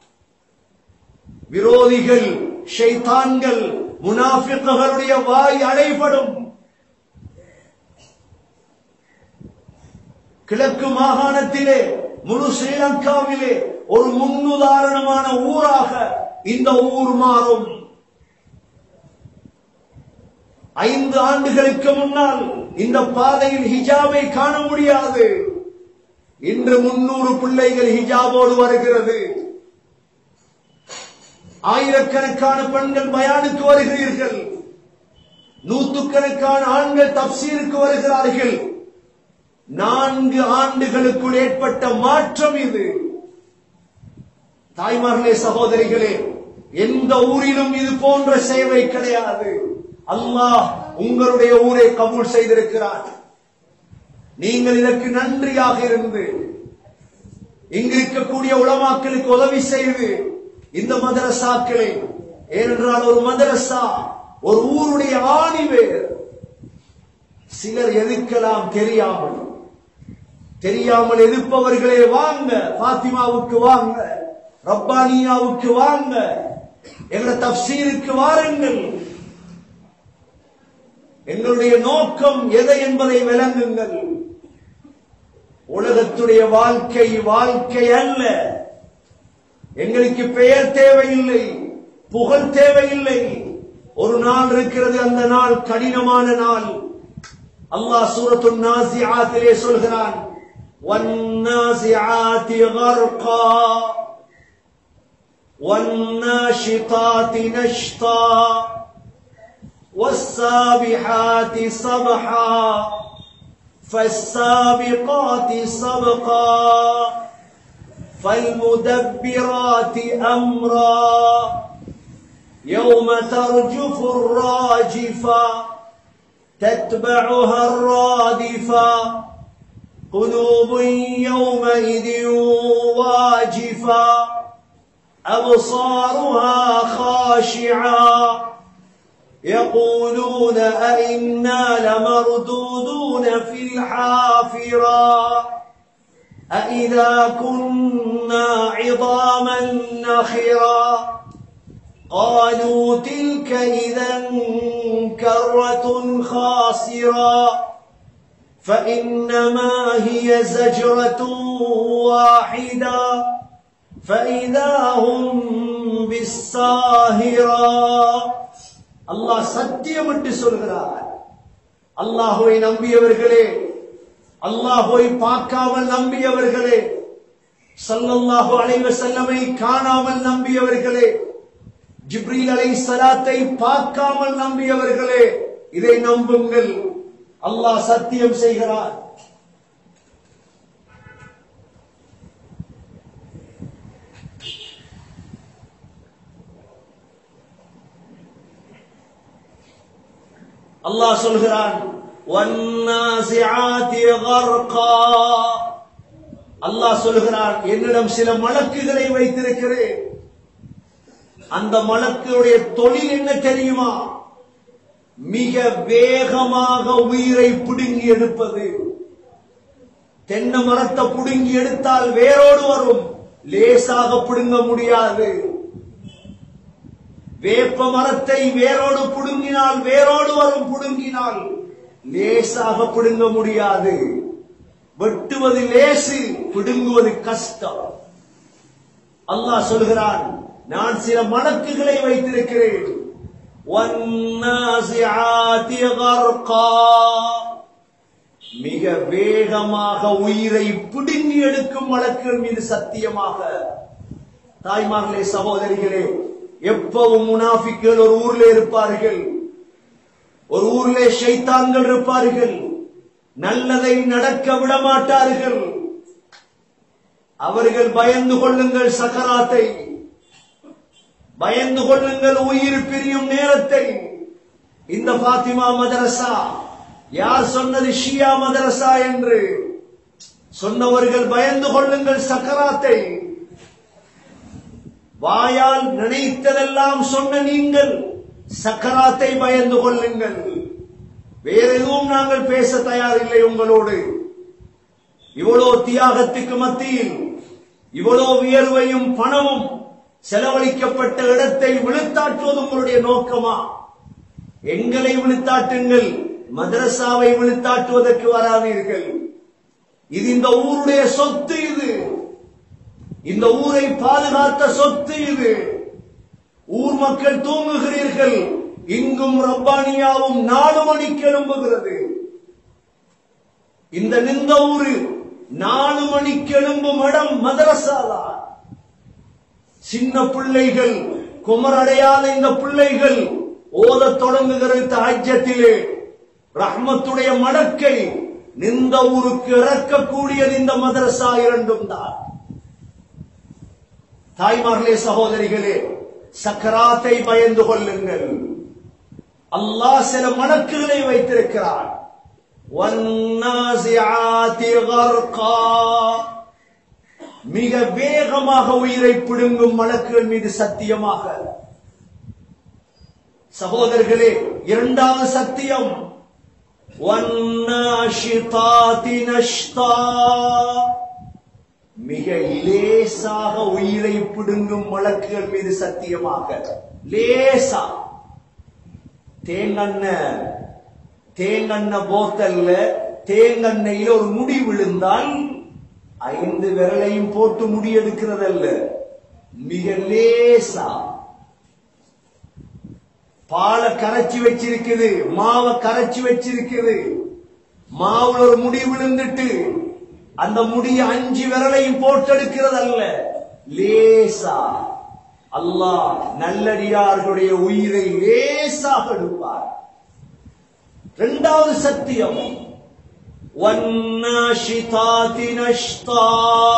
விரோதிகள் ஷைத்தான்கள் முனாஃபிக்குகளுடைய வாய் அடைபடும் கிழக்கு மாகாணத்திலே முழு ஸ்ரீலங்காவிலே ஒரு முன்னுதாரணமான ஊராக இந்த ஊர் மாறும் ஐந்து ஆண்டுகளுக்கு முன்னால் இந்த பாதையில் ஹிஜாபை காண முடியாது இன்று முன்னூறு பிள்ளைகள் ஹிஜாபோடு வருகிறது ஆயிரக்கணக்கான பெண்கள் பயானுக்கு வருகிறீர்கள் நூத்துக்கணக்கான ஆண்கள் தப்சீருக்கு வருகிறார்கள் நான்கு ஆண்டுகளுக்குள் ஏற்பட்ட மாற்றம் இது தாய்மார்களே சகோதரிகளே எந்த ஊரிலும் இது போன்ற சேவை கிடையாது அல்லாஹ் உங்களுடைய ஊரை கபூல் செய்திருக்கிறார் நீங்கள் இதற்கு நன்றியாக இருந்து இங்கு இருக்கக்கூடிய உலமாக்களுக்கு உதவி செய்து இந்த மதரசாக்களை ஏனென்றால் ஒரு மதரசா ஒரு ஊருடைய ஆணிவேர் சிலர் எதிர்க்கலாம் தெரியாமல் தெரியாமல் எதிர்ப்பவர்களே வாங்க பாத்திமாவுக்கு வாங்க ரப்பானியாவுக்கு வாங்க எங்கள தப்சீருக்கு வாருங்கள் எங்களுடைய நோக்கம் எதை என்பதை விளங்குங்கள் உலகத்துடைய வாழ்க்கை வாழ்க்கை அல்ல எங்களுக்கு பெயர் தேவையில்லை புகழ் தேவையில்லை ஒரு நாள் இருக்கிறது அந்த நாள் கடினமான நாள் அல்லாஹ் சூரத்து நாசிஆத்திலே சொல்கிறான் والنازعات غرقا والناشطات نشطا والسابحات سبحا فالسابقات سبقا فالمدبرات امرا يوم ترجف الراجفه تتبعها الرادفة قلوب يومئذ واجفة أبصارها خاشعة يقولون أئنا لمردودون في الحافرة أئذا كنا عظاما نخرا قالوا تلك إذا كرة خاسرة فإنما هي زجرة واحدة فإذا هم بالساهرة அல்லாஹ் சத்தியம் என்று சொல்கிறார் அல்லாஹுவை நம்பியவர்களே அல்லாஹுவை பார்க்காமல் நம்பியவர்களே சல்லல்லாஹு அலைவ செல்லமை காணாமல் நம்பியவர்களே ஜிப்ரீல் அலை சலாத்தை பார்க்காமல் நம்பியவர்களே இதை நம்புங்கள் அல்லாஹ் சத்தியம் செய்கிறார் அல்லாஹ் சொல்கிறான் வன்னாசிஆத்தி கர்கா அல்லாஹ் சொல்கிறான் என்னிடம் சில மலக்குகளை வைத்திருக்கிறேன் அந்த மலக்குடைய தொழில் என்ன தெரியுமா மிக வேகமாக உயிரை பிடுங்கி எடுப்பது தென்னை மரத்தை பிடுங்கி எடுத்தால் வேரோடு வரும் லேசாக பிடுங்க முடியாது வேப்ப மரத்தை வேரோடு புடுங்கினால் வேரோடு வரும் புடுங்கினால் லேசாக பிடுங்க முடியாது வெட்டுவது லேசு பிடுங்குவது கஷ்டம் அல்லாஹ் சொல்கிறான் நான் சில மணக்குகளை வைத்திருக்கிறேன் وَالنَّازِعَاتِ غَرْقًا. மிக வேகமாக உயிரை பிடுங்கி எடுக்கும் வழக்குகள் மீது சத்தியமாக தாய்மார்களே சகோதரிகளே எப்பவும் முனாஃபிக்கள் ஒரு ஊர்ல இருப்பார்கள் ஒரு ஊர்ல ஷைத்தான்கள் இருப்பார்கள் நல்லதை நடக்க விட மாட்டார்கள் அவர்கள் பயந்து கொள்ளுங்கள் சக்கராத்தை பயந்து கொள்ளுங்கள் உயிர் பிரியும் நேரத்தை இந்த பாத்திமா மதரசா யார் சொன்னது ஷியா மதரசா என்று சொன்னவர்கள் பயந்து கொள்ளுங்கள் சக்கராத்தை வாயால் நினைத்ததெல்லாம் சொன்ன நீங்கள் சக்கராத்தை பயந்து கொள்ளுங்கள் வேற எதுவும் நாங்கள் பேச தயாரில்லை உங்களோடு இவ்வளோ தியாகத்துக்கு மத்தியில் இவ்வளோ வியர்வையும் பணமும் செலவழிக்கப்பட்ட இடத்தை விழுத்தாற்றுவது உங்களுடைய நோக்கமா எங்களை விழுத்தாட்டுங்கள் மதரசாவை விழுத்தாட்டுவதற்கு வராதீர்கள் இது இந்த ஊருடைய சொத்து இது இந்த ஊரை பாதுகாத்த சொத்து இது ஊர் மக்கள் தூங்குகிறீர்கள் இங்கும் ரப்பானியாவும் நாலு மணிக்கு எழும்புகிறது இந்த நின்ற ஊரு நாலு மணிக்கு எழும்பும் இடம் மதரசாதான் சின்ன பிள்ளைகள் குமரடையாத இந்த பிள்ளைகள் ஓதத் தொடங்குகிறது தாஜ்யத்திலே ரஹ்மத்துடைய மடக்கை நின்ற ஊருக்கு இறக்கக்கூடியது இந்த மதரசா இரண்டும் தான் தாய்மார்களே சகோதரிகளே சக்கராத்தை பயந்து கொள்ளுங்கள் அல்லாஹ் சில மணக்குகளை வைத்திருக்கிறான் وَالنَّازِعَاتِ غَرْقًا மிக வேகமாக உயிரை பிடுங்கும் மலக்குகள் மீது சத்தியமாக சகோதரர்களே இரண்டாவது சத்தியம் وَالنَّاشِطَاتِ نَشْطًا மிக லேசாக உயிரை பிடுங்கும் வழக்குகள் மீது சத்தியமாக லேசா தேங்கெண்ணெய் தேங்கெண்ணெய் போத்தல்ல தேங்கெண்ணெயில ஒரு முடி விழுந்தால் ஐந்து விரலையும் போட்டு முடி எடுக்கிறதல்ல மிக லேசா பாலை கரைச்சி வச்சிருக்குது மாவை கரைச்சி வச்சிருக்குது மாவுல ஒரு முடி விழுந்துட்டு அந்த முடிய அஞ்சு விரலையும் போட்டெடுக்கிறதல்ல லேசா அல்லாஹ் நல்லடியார்களுடைய உயிரை லேசாக எடுப்பார் இரண்டாவது சத்தியம் வன்னாஷிதாதி நஷ்தா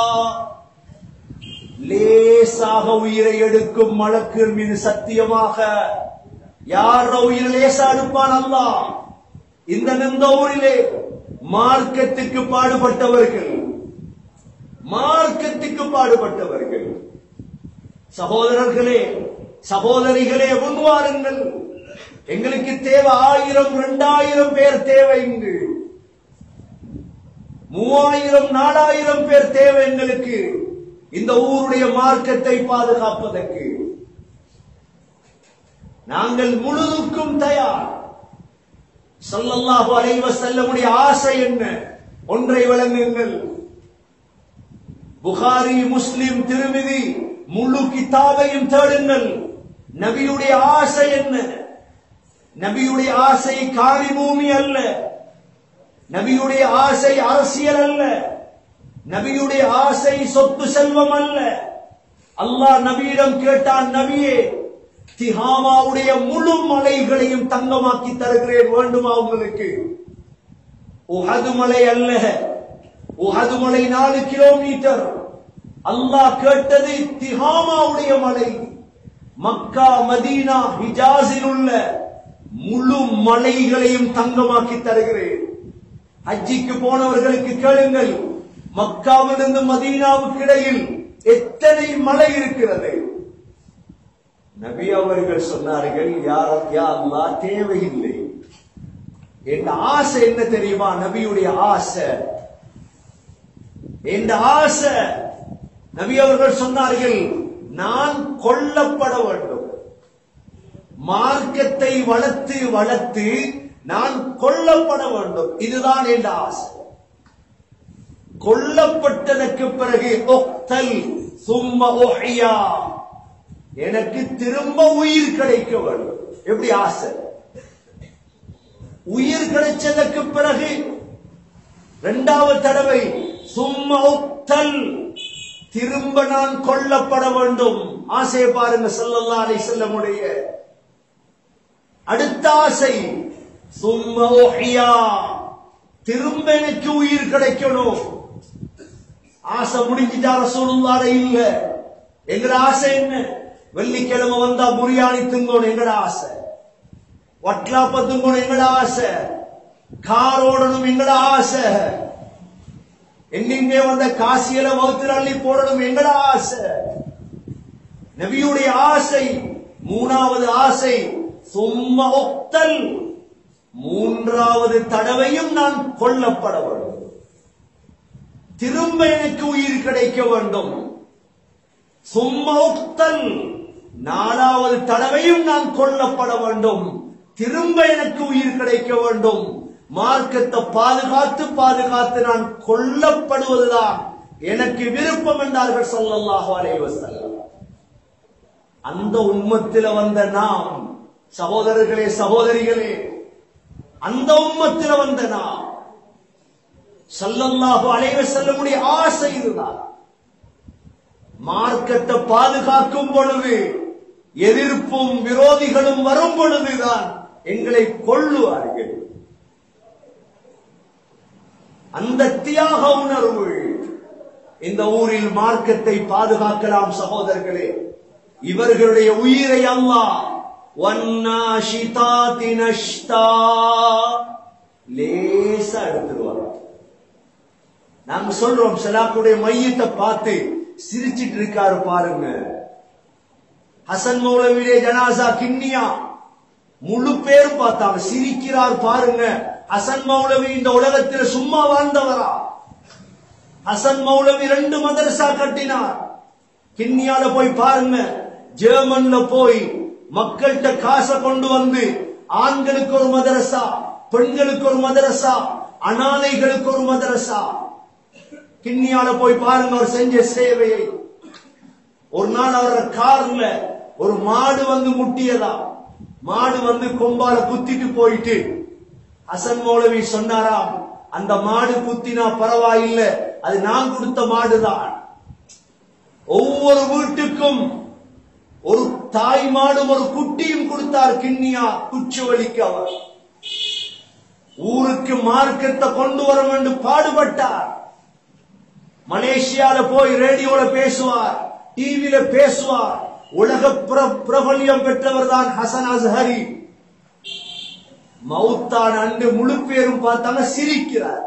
லேசாக உயிரை எடுக்கும் மலக்குகள் மீது சத்தியமாக யார் உயிரை லேசா எடுப்பான் அல்லாஹ் இந்த நின்ற ஊரிலே மார்க்கத்துக்கு பாடுபட்டவர்கள் மார்க்கத்துக்கு பாடுபட்டவர்கள் சகோதரர்களே சகோதரிகளே முன்வாருங்கள் எங்களுக்கு தேவை ஆயிரம் இரண்டாயிரம் பேர் தேவை இங்கு மூவாயிரம் நாலாயிரம் பேர் தேவை எங்களுக்கு இந்த ஊருடைய மார்க்கத்தை பாதுகாப்பதற்கு நாங்கள் முழுதுக்கும் தயார் ஸல்லல்லாஹு அலைஹி வஸல்லமுடைய ஆசை என்ன ஒன்றை வழங்குங்கள் புகாரி முஸ்லிம் திருமிதி முழு கிதாபையும் தேடுங்கள் நபியுடைய ஆசை என்ன நபியுடைய ஆசை காரி பூமி அல்ல நபியுடைய ஆசை அரசியல் அல்ல நபியுடைய ஆசை சொத்து செல்வம் அல்ல அல்லாஹ் நபியிடம் கேட்டான் நபியே திஹாமாவுடைய முழு மலைகளையும் தங்கமாக்கி தருகிறேன் வேண்டுமா உங்களுக்கு உஹது மலை அல்ல உஹது மலை நாலு கிலோமீட்டர் அல்லாஹ் கேட்டது திஹாமாவுடைய மலை மக்கா மதீனா ஹிஜாஸில் உள்ள முழு மலைகளையும் தங்கமாக்கி தருகிறேன் ஹஜ்ஜிக்கு போனவர்களுக்கு கேளுங்கள் மக்காவிலிருந்து மதீனாவுக்கு இடையில் எத்தனை மலை இருக்கிறது நபி அவர்கள் சொன்னார்கள் யார் யா அல்லாஹ் தேவையில்லை என் ஆசை என்ன தெரியுமா நபியுடைய ஆசை என் ஆசை நபி அவர்கள் சொன்னார்கள் நான் கொல்லப்பட வேண்டும் மார்க்கத்தை வளர்த்து வளர்த்து நான் கொல்லப்பட வேண்டும் இதுதான் என் ஆசை கொல்லப்பட்டதற்கு பிறகு ஒக்தல் சும்ம ஒஹியா எனக்கு திரும்ப உயிர் கிடைக்க வேண்டும் எப்படி ஆசை உயிர் கிடைச்சதற்கு பிறகு இரண்டாவது தடவை சும்மா உக்தல் திரும்ப நான் கொல்லப்பட வேண்டும் ஆசையை பாருங்க ஸல்லல்லாஹு அலைஹி செல்லமுடைய அடுத்த ஆசை சும்மா உஹ்யா திரும்ப எனக்கு உயிர் கிடைக்கணும் ஆசை முடிஞ்சிட்டா ரசூலுல்லாஹ் இல்ல எங்கட ஆசை என்ன வெள்ளிக்கிழமை வந்தா புரியாணி திங்கணும் எங்கட ஆசை வட்லாப்ப திங்கணும் எங்கட ஆசை கார் ஓடணும் எங்கட ஆசை எங்கெங்கே வந்த காசியில வகுத்துல அள்ளி போடணும் எங்கட ஆசை நபியுடைய ஆசை மூணாவது ஆசை சும்மா ஒத்தல் மூன்றாவது தடவையும் நான் கொல்லப்பட வேண்டும் திரும்ப எனக்கு உயிர் கிடைக்க வேண்டும் சும்மா உக்தல் நாலாவது தடவையும் நான் கொல்லப்பட வேண்டும் திரும்ப எனக்கு உயிர் கிடைக்க வேண்டும் மார்க்கத்தை பாதுகாத்து பாதுகாத்து நான் கொல்லப்படுவதுதான் எனக்கு விருப்பம் என்றார்கள் ஸல்லல்லாஹு அலைஹி வஸல்லம் அந்த உம்மத்தில வந்த நாம் சகோதரர்களே சகோதரிகளே அந்த உம்மத்தில வந்த நாம் ஸல்லல்லாஹு அலைஹி வஸல்லமுடைய ஆசை இதுதான் மார்க்கத்தை பாதுகாக்கும் பொழுது எதிர்ப்பும் விரோதிகளும் வரும் பொழுதுதான் எங்களை கொள்ளுவார்கள் அந்த தியாக உணர்வு இந்த ஊரில் மார்க்கத்தை பாதுகாக்கலாம் சகோதரர்களே இவர்களுடைய உயிரை அல்லாஹ் வன்னாஷிதாதி நஷ்டா லேசா எடுத்துருவாங்க நாங்க சொல்றோம் சலாக்குடைய மையத்தை பார்த்து சிரிச்சிட்டு இருக்காரு பாருங்க ஹசன் மௌலவிலே ஜனாசா கிண்ணியா முழு பேரும் பார்த்தாங்க சிரிக்கிறார் பாருங்க ஹசன் மௌலவி இந்த உலகத்தில் சும்மா வாழ்ந்தவரா ஹசன் மௌலவி ரெண்டு மதரசா கட்டினார் கிண்ணியால போய் பாருங்க ஜெர்மன்ல போய் மக்கள்கிட்ட காசை கொண்டு வந்து ஆண்களுக்கு ஒரு மதரசா பெண்களுக்கு ஒரு மதரசா அனாதைகளுக்கு ஒரு மதரசா கிண்ணியால போய் பாருங்க அவர் செஞ்ச சேவையை ஒரு நாள் அவர கார்ல ஒரு மாடு வந்து முட்டியதா மாடு வந்து கொம்பால குத்திட்டு போயிட்டு ஹசன் மௌலவி சொன்னாராம் அந்த மாடு குத்தினா பரவாயில்ல அது நான் கொடுத்த மாடுதான் ஒவ்வொரு வீட்டுக்கும் ஒரு தாய் மாடும் ஒரு குட்டியும் கொடுத்தார் கிண்ணியா குச்சி வலிக்கு அவர் ஊருக்கு மார்க்கத்தை கொண்டு வர வேண்டும் பாடுபட்டார் மலேசியால போய் ரேடியோல பேசுவார் டிவியில பேசுவார் உலக பிர- பிரபல்யம் பெற்றவர் தான் ஹசன் அஸ்ஹரி மௌத்தான் அன்று முழு பேரும் பார்த்தாங்க சிரிக்கிறார்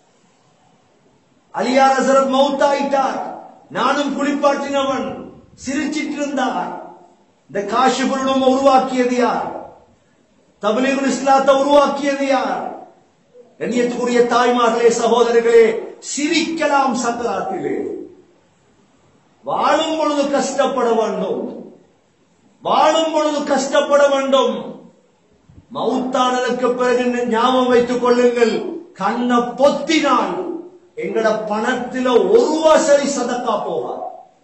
அலியார் ஹசரத் மௌத்தாயிட்டார் நானும் குளிப்பாட்டினவன் சிரிச்சிட்டு இருந்தார் இந்த காஷிபுருடும் உருவாக்கியது யார் தபிலீகுல் இஸ்லாத்தை உருவாக்கியது யார் கண்ணியத்துக்குரிய தாய்மார்களே சகோதரர்களே சிரிக்கலாம் சக்கராத்திலே வாழும் பொழுது கஷ்டப்பட வேண்டும் வாழும் பொழுது கஷ்டப்பட வேண்டும் மௌத்தானதற்கு பிறகு ஞாபகம் வைத்துக் கொள்ளுங்கள் கண்ணை பொத்தினால் எங்கட பணத்தில ஒரு ரூபா சரி சதக்கா போகாது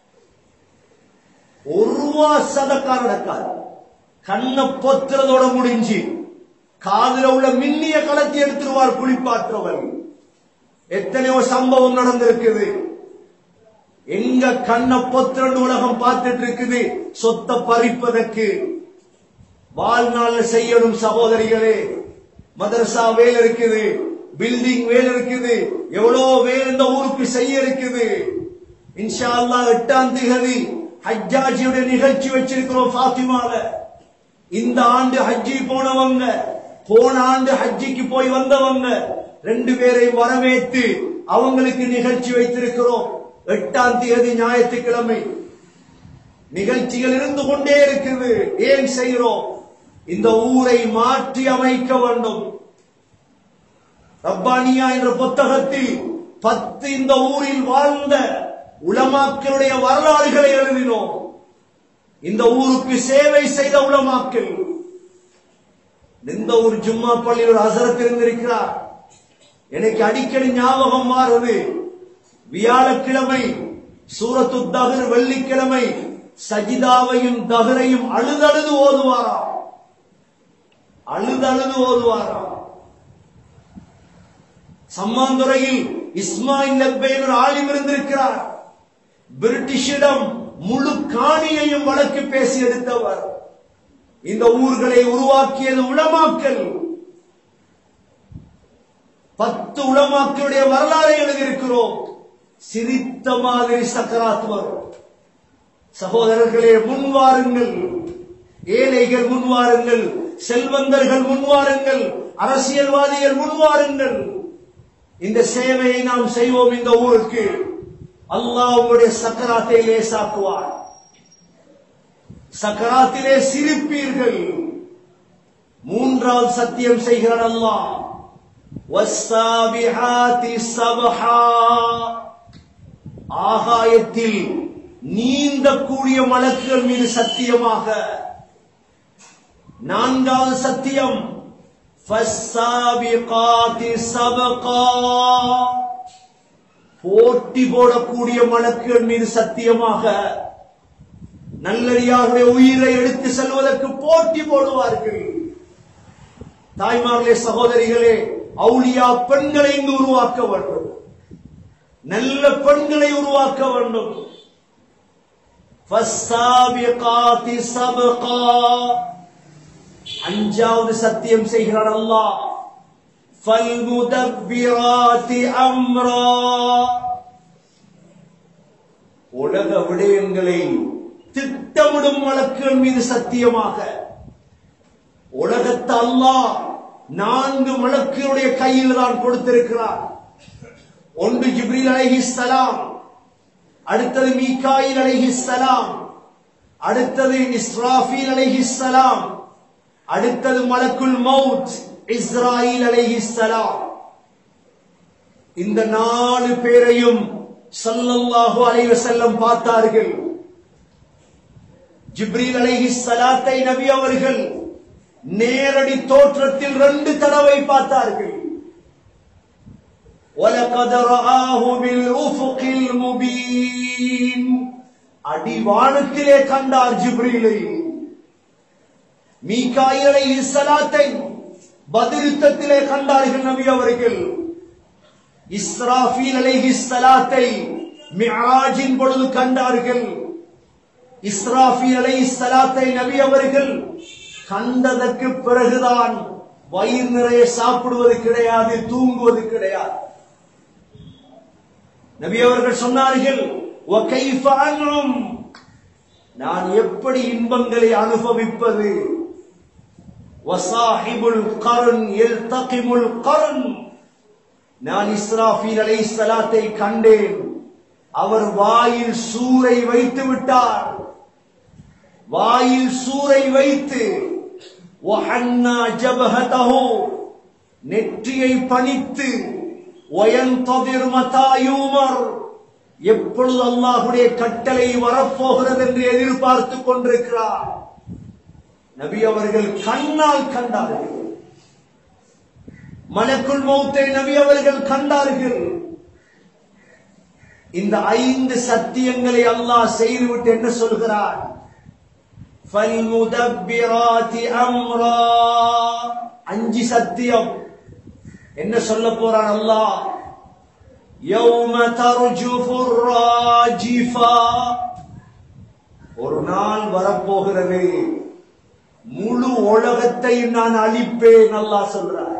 ஒரு ரூபா சதக்கா நடக்காது கண்ணை பொத்துறதோட முடிஞ்சு காதுல உள்ள மின்னிய கலத்தி எடுத்துருவார் குளிப்பாற்றவர் எத்தனையோ சம்பவம் நடந்திருக்குது எங்க கண்ணை பொத்திரண்டு உலகம் பார்த்துட்டு இருக்குது சொத்தை பறிப்பதற்கு வாழ்நாள்ல செய்யணும் சகோதரிகளே மதரசா வேலை இருக்குது பில்டிங் வேலை இருக்குது எவ்வளவு வேலை இந்த ஊருக்கு செய்ய இருக்குது இன்ஷா அல்லாஹ் எட்டாம் திகதி ஹஜ்ஜாஜியுடைய நிகழ்ச்சி வச்சிருக்கிறோம் ஃபாத்திமால இந்த ஆண்டு ஹஜ்ஜி போனவங்க போன ஆண்டு ஹஜ்ஜிக்கு போய் வந்தவங்க ரெண்டு பேரையும் வரவேற்று அவங்களுக்கு நிகழ்ச்சி வைத்திருக்கிறோம் எட்டாம் தேதி ஞாயிற்றுக்கிழமை நிகழ்ச்சிகள் இருந்து கொண்டே இருக்குது ஏன் செய்கிறோம் இந்த ஊரை மாற்றி அமைக்க வேண்டும் ரப்பானியா என்ற புத்தகத்தில் பத்து இந்த ஊரில் வாழ்ந்த உலமாக்களுடைய வரலாறுகளை எழுதினோம் இந்த ஊருக்கு சேவை செய்த உலமாக்கள் இந்த ஊர் ஜும்மா பள்ளியில் ஒரு ஹசரத் இருந்திருக்கிறார் எனக்கு அடிக்கடி ஞாபகம் மாறுது வியாழக்கிழமை சூரத்து தகர் வெள்ளிக்கிழமை சஜிதாவையும் தகரையும் அழுதழுது ஓதுவாராம் அழுதழுது ஓதுவாராம் சம்மாந்துறையில் இஸ்மாயில் நப்பே என்ற ஆலிம் இருந்திருக்கிறார் பிரிட்டிஷிடம் முழு காணியையும் வழக்கு பேசி எடுத்தவர் இந்த ஊர்களை உருவாக்கியது உளமாக்கல் பத்து உளமாக்களுடைய வரலாறை எழுதியிருக்கிறோம் சிரித்த மாதிரி சக்கராத் வரும் சகோதரர்களே முன்வாருங்கள் ஏழைகள் முன்வாருங்கள் செல்வந்தர்கள் முன்வாருங்கள் அரசியல்வாதிகள் முன்வாருங்கள் இந்த சேவையை நாம் செய்வோம் இந்த ஊருக்கு அல்லாஹ் உங்களுடைய சக்கராத்தை லேசாக்குவார் சக்கராத்திலே சிரிப்பீர்கள் மூன்றாவது சத்தியம் செய்கிறான் அல்லாஹ் வஸ்ஸாபிஹாத்தி சபஹா ஆகாயத்தில் நீந்தக்கூடிய மலக்குகள் மீது சத்தியமாக நான்காவது சத்தியம் ஃபஸ்ஸாபிகாத்தி சபகா போட்டி போடக்கூடிய மலக்குகள் மீது சத்தியமாக நல்லடியாருடைய உயிரை எடுத்து செல்வதற்கு போட்டி போடுவார்கள் தாய்மார்களே சகோதரிகளே அவுளியா பெண்களை இங்கு உருவாக்க வேண்டும் நல்ல பெண்களை உருவாக்க வேண்டும் ஃபஸ்ஸாபிகாத்தி சபகா அஞ்சாவது சத்தியம் செய்கிறார் அல்லாஹ் ஃபல்முதப்பிராத்தி அம்ரா உலக விடயங்களை திட்டமிடும் வழக்குகள் மீது சத்தியமாக உலகத்தை அல்லாஹ் நான்கு வழக்குகளுடைய கையில் தான் கொடுத்திருக்கிறார் ஒன்று ஜிப்ரீல் அலைஹிஸ்ஸலாம் அடுத்தது மீகாயில் அலைஹிஸ்ஸலாம் அடுத்தது இஸ்ராஃபீல் அலைஹிஸ்ஸலாம் அடுத்தது மலக்குல் மவுத் இஸ்ராயில் அலைஹிஸ்ஸலாம் இந்த நாலு பேரையும் ஸல்லல்லாஹு அலைஹி வஸல்லம் பார்த்தார்கள் ஜிப்ரீல் அலைஹிஸ்ஸலாத்தை நபி அவர்கள் நேரடி தோற்றத்தில் ரெண்டு தடவை பார்த்தார்கள் وَلَقَدْ رَآهُ بِالْأُفُقِ الْمُبِينِ அடிவானத்திலே கண்டார் ஜிப்ரீலை மீகாயிலை இஸ்லாத்தை பதிருத்தத்திலே கண்டார்கள் நபி அவர்கள் இஸ்ராஃபீல் அலைஹி ஸலாத்தை மிஆஜின் பொழுது கண்டார்கள் இஸ்ராஃபீல் அலைஹி ஸலாத்தை நபி அவர்கள் கண்டதற்கு பிறகுதான் வயிறு நிறைய சாப்பிடுவது கிடையாது தூங்குவது கிடையாது நபி அவர்கள் சொன்னார்கள் وَكَيْفَ أَنْعُمْ நான் எப்படி இன்பங்களை அனுபவிப்பது வசாஹிபுல் கருண் எல்தகிமுல் கருண் நான் இஸ்ராஃபீல் அலைஹிஸ்ஸலாத்தை கண்டேன் அவர் வாயில் சூரை வைத்து விட்டார் வாயில் சூரை வைத்து وحنا جبهته நெற்றியை பணித்து وينتظر متى يؤمر எப்பொழுது அல்லாஹுடைய கட்டளை வரப்போகிறது என்று எதிர்பார்த்துக் கொண்டிருக்கிறார் நபி அவர்கள் கண்ணால் கண்டார்கள் மலக்குள் மௌத்தை நபி அவர்கள் கண்டார்கள் இந்த ஐந்து சத்தியங்களை அல்லாஹ் செய்துவிட்டு என்ன சொல்கிறார் فَالْمُدَبِّرَاتِ أَمْرًا அஞ்சு சத்தியம் என்ன சொல்ல போறான் அல்லாஹ் يَوْمَ تَرْجُفُ الرَّاجِفَةُ ஒரு நாள் வரப்போகிறது முழு உலகத்தையும் நான் அழிப்பேன் அல்லாஹ் சொல்றார்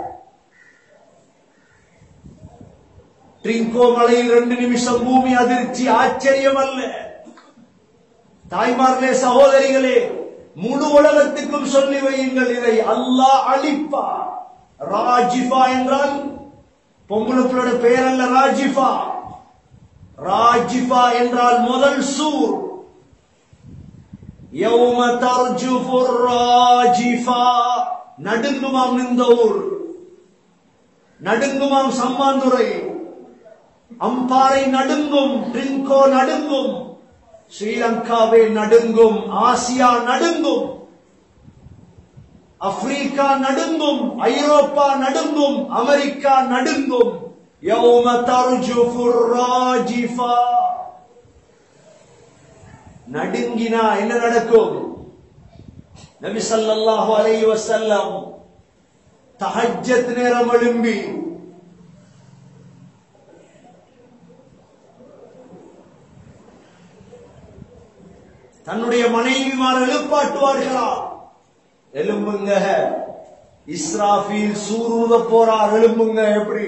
ட்ரிங்கோ மலையில் ரெண்டு நிமிஷம் பூமி அதிர்ச்சி ஆச்சரியம் அல்ல தாய்மார்களே சகோதரிகளே முழு உலகத்துக்கும் சொல்லி வையுங்கள் இதை அல்லாஹ் அழிப்பா ராஜிஃபா என்றால் பொம்பளுக்களோட பெயர் அல்ல ராஜிஃபா ராஜிஃபா என்றால் முதல் சூர் யௌம தர்ஜுஃபு ராஜிஃபா நடுங்குமாம் இந்த ஊர் நடுங்குமாம் சம்மாந்துறை அம்பாறை நடுங்கும் ட்ரிங்கோ நடுங்கும் ஸ்ரீலங்காவே நடுங்கும் ஆசியா நடுங்கும் ஆப்பிரிக்கா நடுங்கும் ஐரோப்பா நடுங்கும் அமெரிக்கா நடுங்கும் யௌம தர்ஜுஃபுர் ராஜிஃபா நடுங்கினா என்ன நடக்கும் நபி ஸல்லல்லாஹு அலைஹி வஸல்லம் தஹஜ்ஜத் நேரம் எழும்பி தன்னுடைய மனைவிமார் எழுப்பாட்டுவார்களா எலும்புங்க இஸ்ராஃபீல் சூரூத போறார் எலும்புங்க எப்படி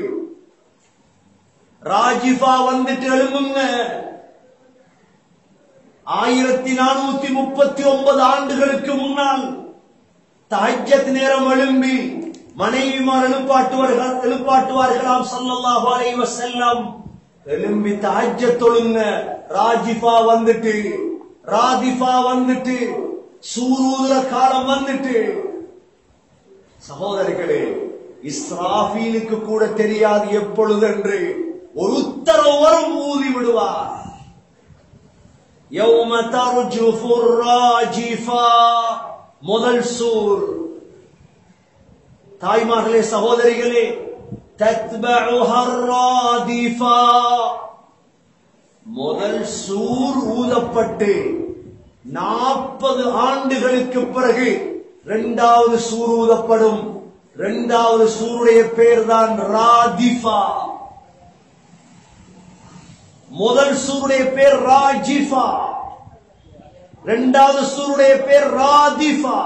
ராஜிஃபா வந்துட்டு எழும்புங்க ஆயிரத்தி நானூத்தி முப்பத்தி ஒன்பது ஆண்டுகளுக்கு முன்னால் தஹஜ்ஜத் நேரம் எழும்பி மனைவிமார் எழுப்பாட்டுவார்கள் எழுப்பாட்டுவார்களாம் ஸல்லல்லாஹு அலைஹி வஸல்லம் எழும்பி தஹஜ்ஜத் தொழுங்க ராஜிஃபா வந்துட்டு ராதிஃபா வந்துட்டு சூரூதுர காலம் வந்துட்டு சகோதரர்களே இஸ்ராஃபீலுக்கு கூட தெரியாது எப்பொழுதென்று ஒரு உத்தரவு வரும் ஊதி விடுவார் யௌம தர்ஜுஃபுர் ராஜிஃபா முதல் சூர் தாய்மார்களே சகோதரிகளே தத்பஉஹர் ராதிஃபா முதல் சூர் ஊதப்பட்டு நாற்பது ஆண்டுகளுக்கு பிறகு இரண்டாவது சூர் ஊதப்படும் இரண்டாவது சூருடைய பேர் தான் ராதிஃபா முதல் சூருடைய பேர் ராஜிஃபா இரண்டாவது சூருடைய பேர் ராதிஃபா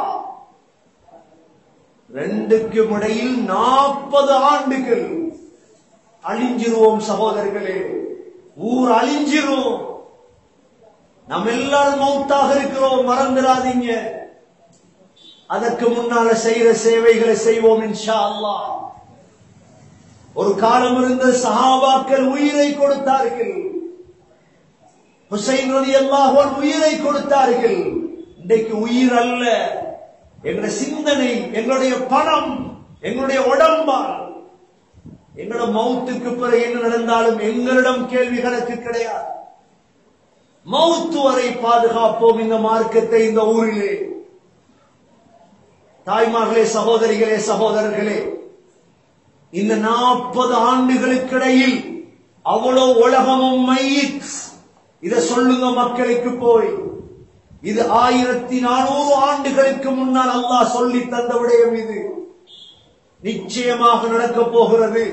ரெண்டுக்கும் இடையில் நாற்பது ஆண்டுகள் அழிஞ்சிருவோம் சகோதரர்களே ஊர் அழிஞ்சிரும் நம்ம எல்லாரும் மௌத்தாக இருக்கிறோம் மறந்துடாதீங்க அதற்கு முன்னால செய்யற சேவைகளை செய்வோம் இன்ஷா அல்லாஹ் ஒரு காலம் இருந்த சஹாபாக்கள் உயிரை கொடுத்தார்கள் ஹுசைன் ரதி அல்லாஹ் உயிரை கொடுத்தார்கள் இன்றைக்கு உயிர் அல்ல எங்களுடைய சிந்தனை எங்களுடைய பணம் எங்களுடைய உடம்பால் எங்களோட மௌத்துக்கு பிறகு என்ன நடந்தாலும் எங்களிடம் கேள்வி கணக்கு கிடையாது மௌத்து வரை பாதுகாப்போம் இந்த மார்க்கத்தை இந்த ஊரிலே தாய்மார்களே சகோதரிகளே சகோதரர்களே இந்த நாற்பது ஆண்டுகளுக்கிடையில் அவ்வளவு உலகமும் மையித் இத சொல்லுங்க மக்களுக்கு போய் இது ஆயிரத்தி நானூறு ஆண்டுகளுக்கு முன்னால் அல்லாஹ் சொல்லி தந்த விடயம் இது நிச்சயமாக நடக்கப் போகிறது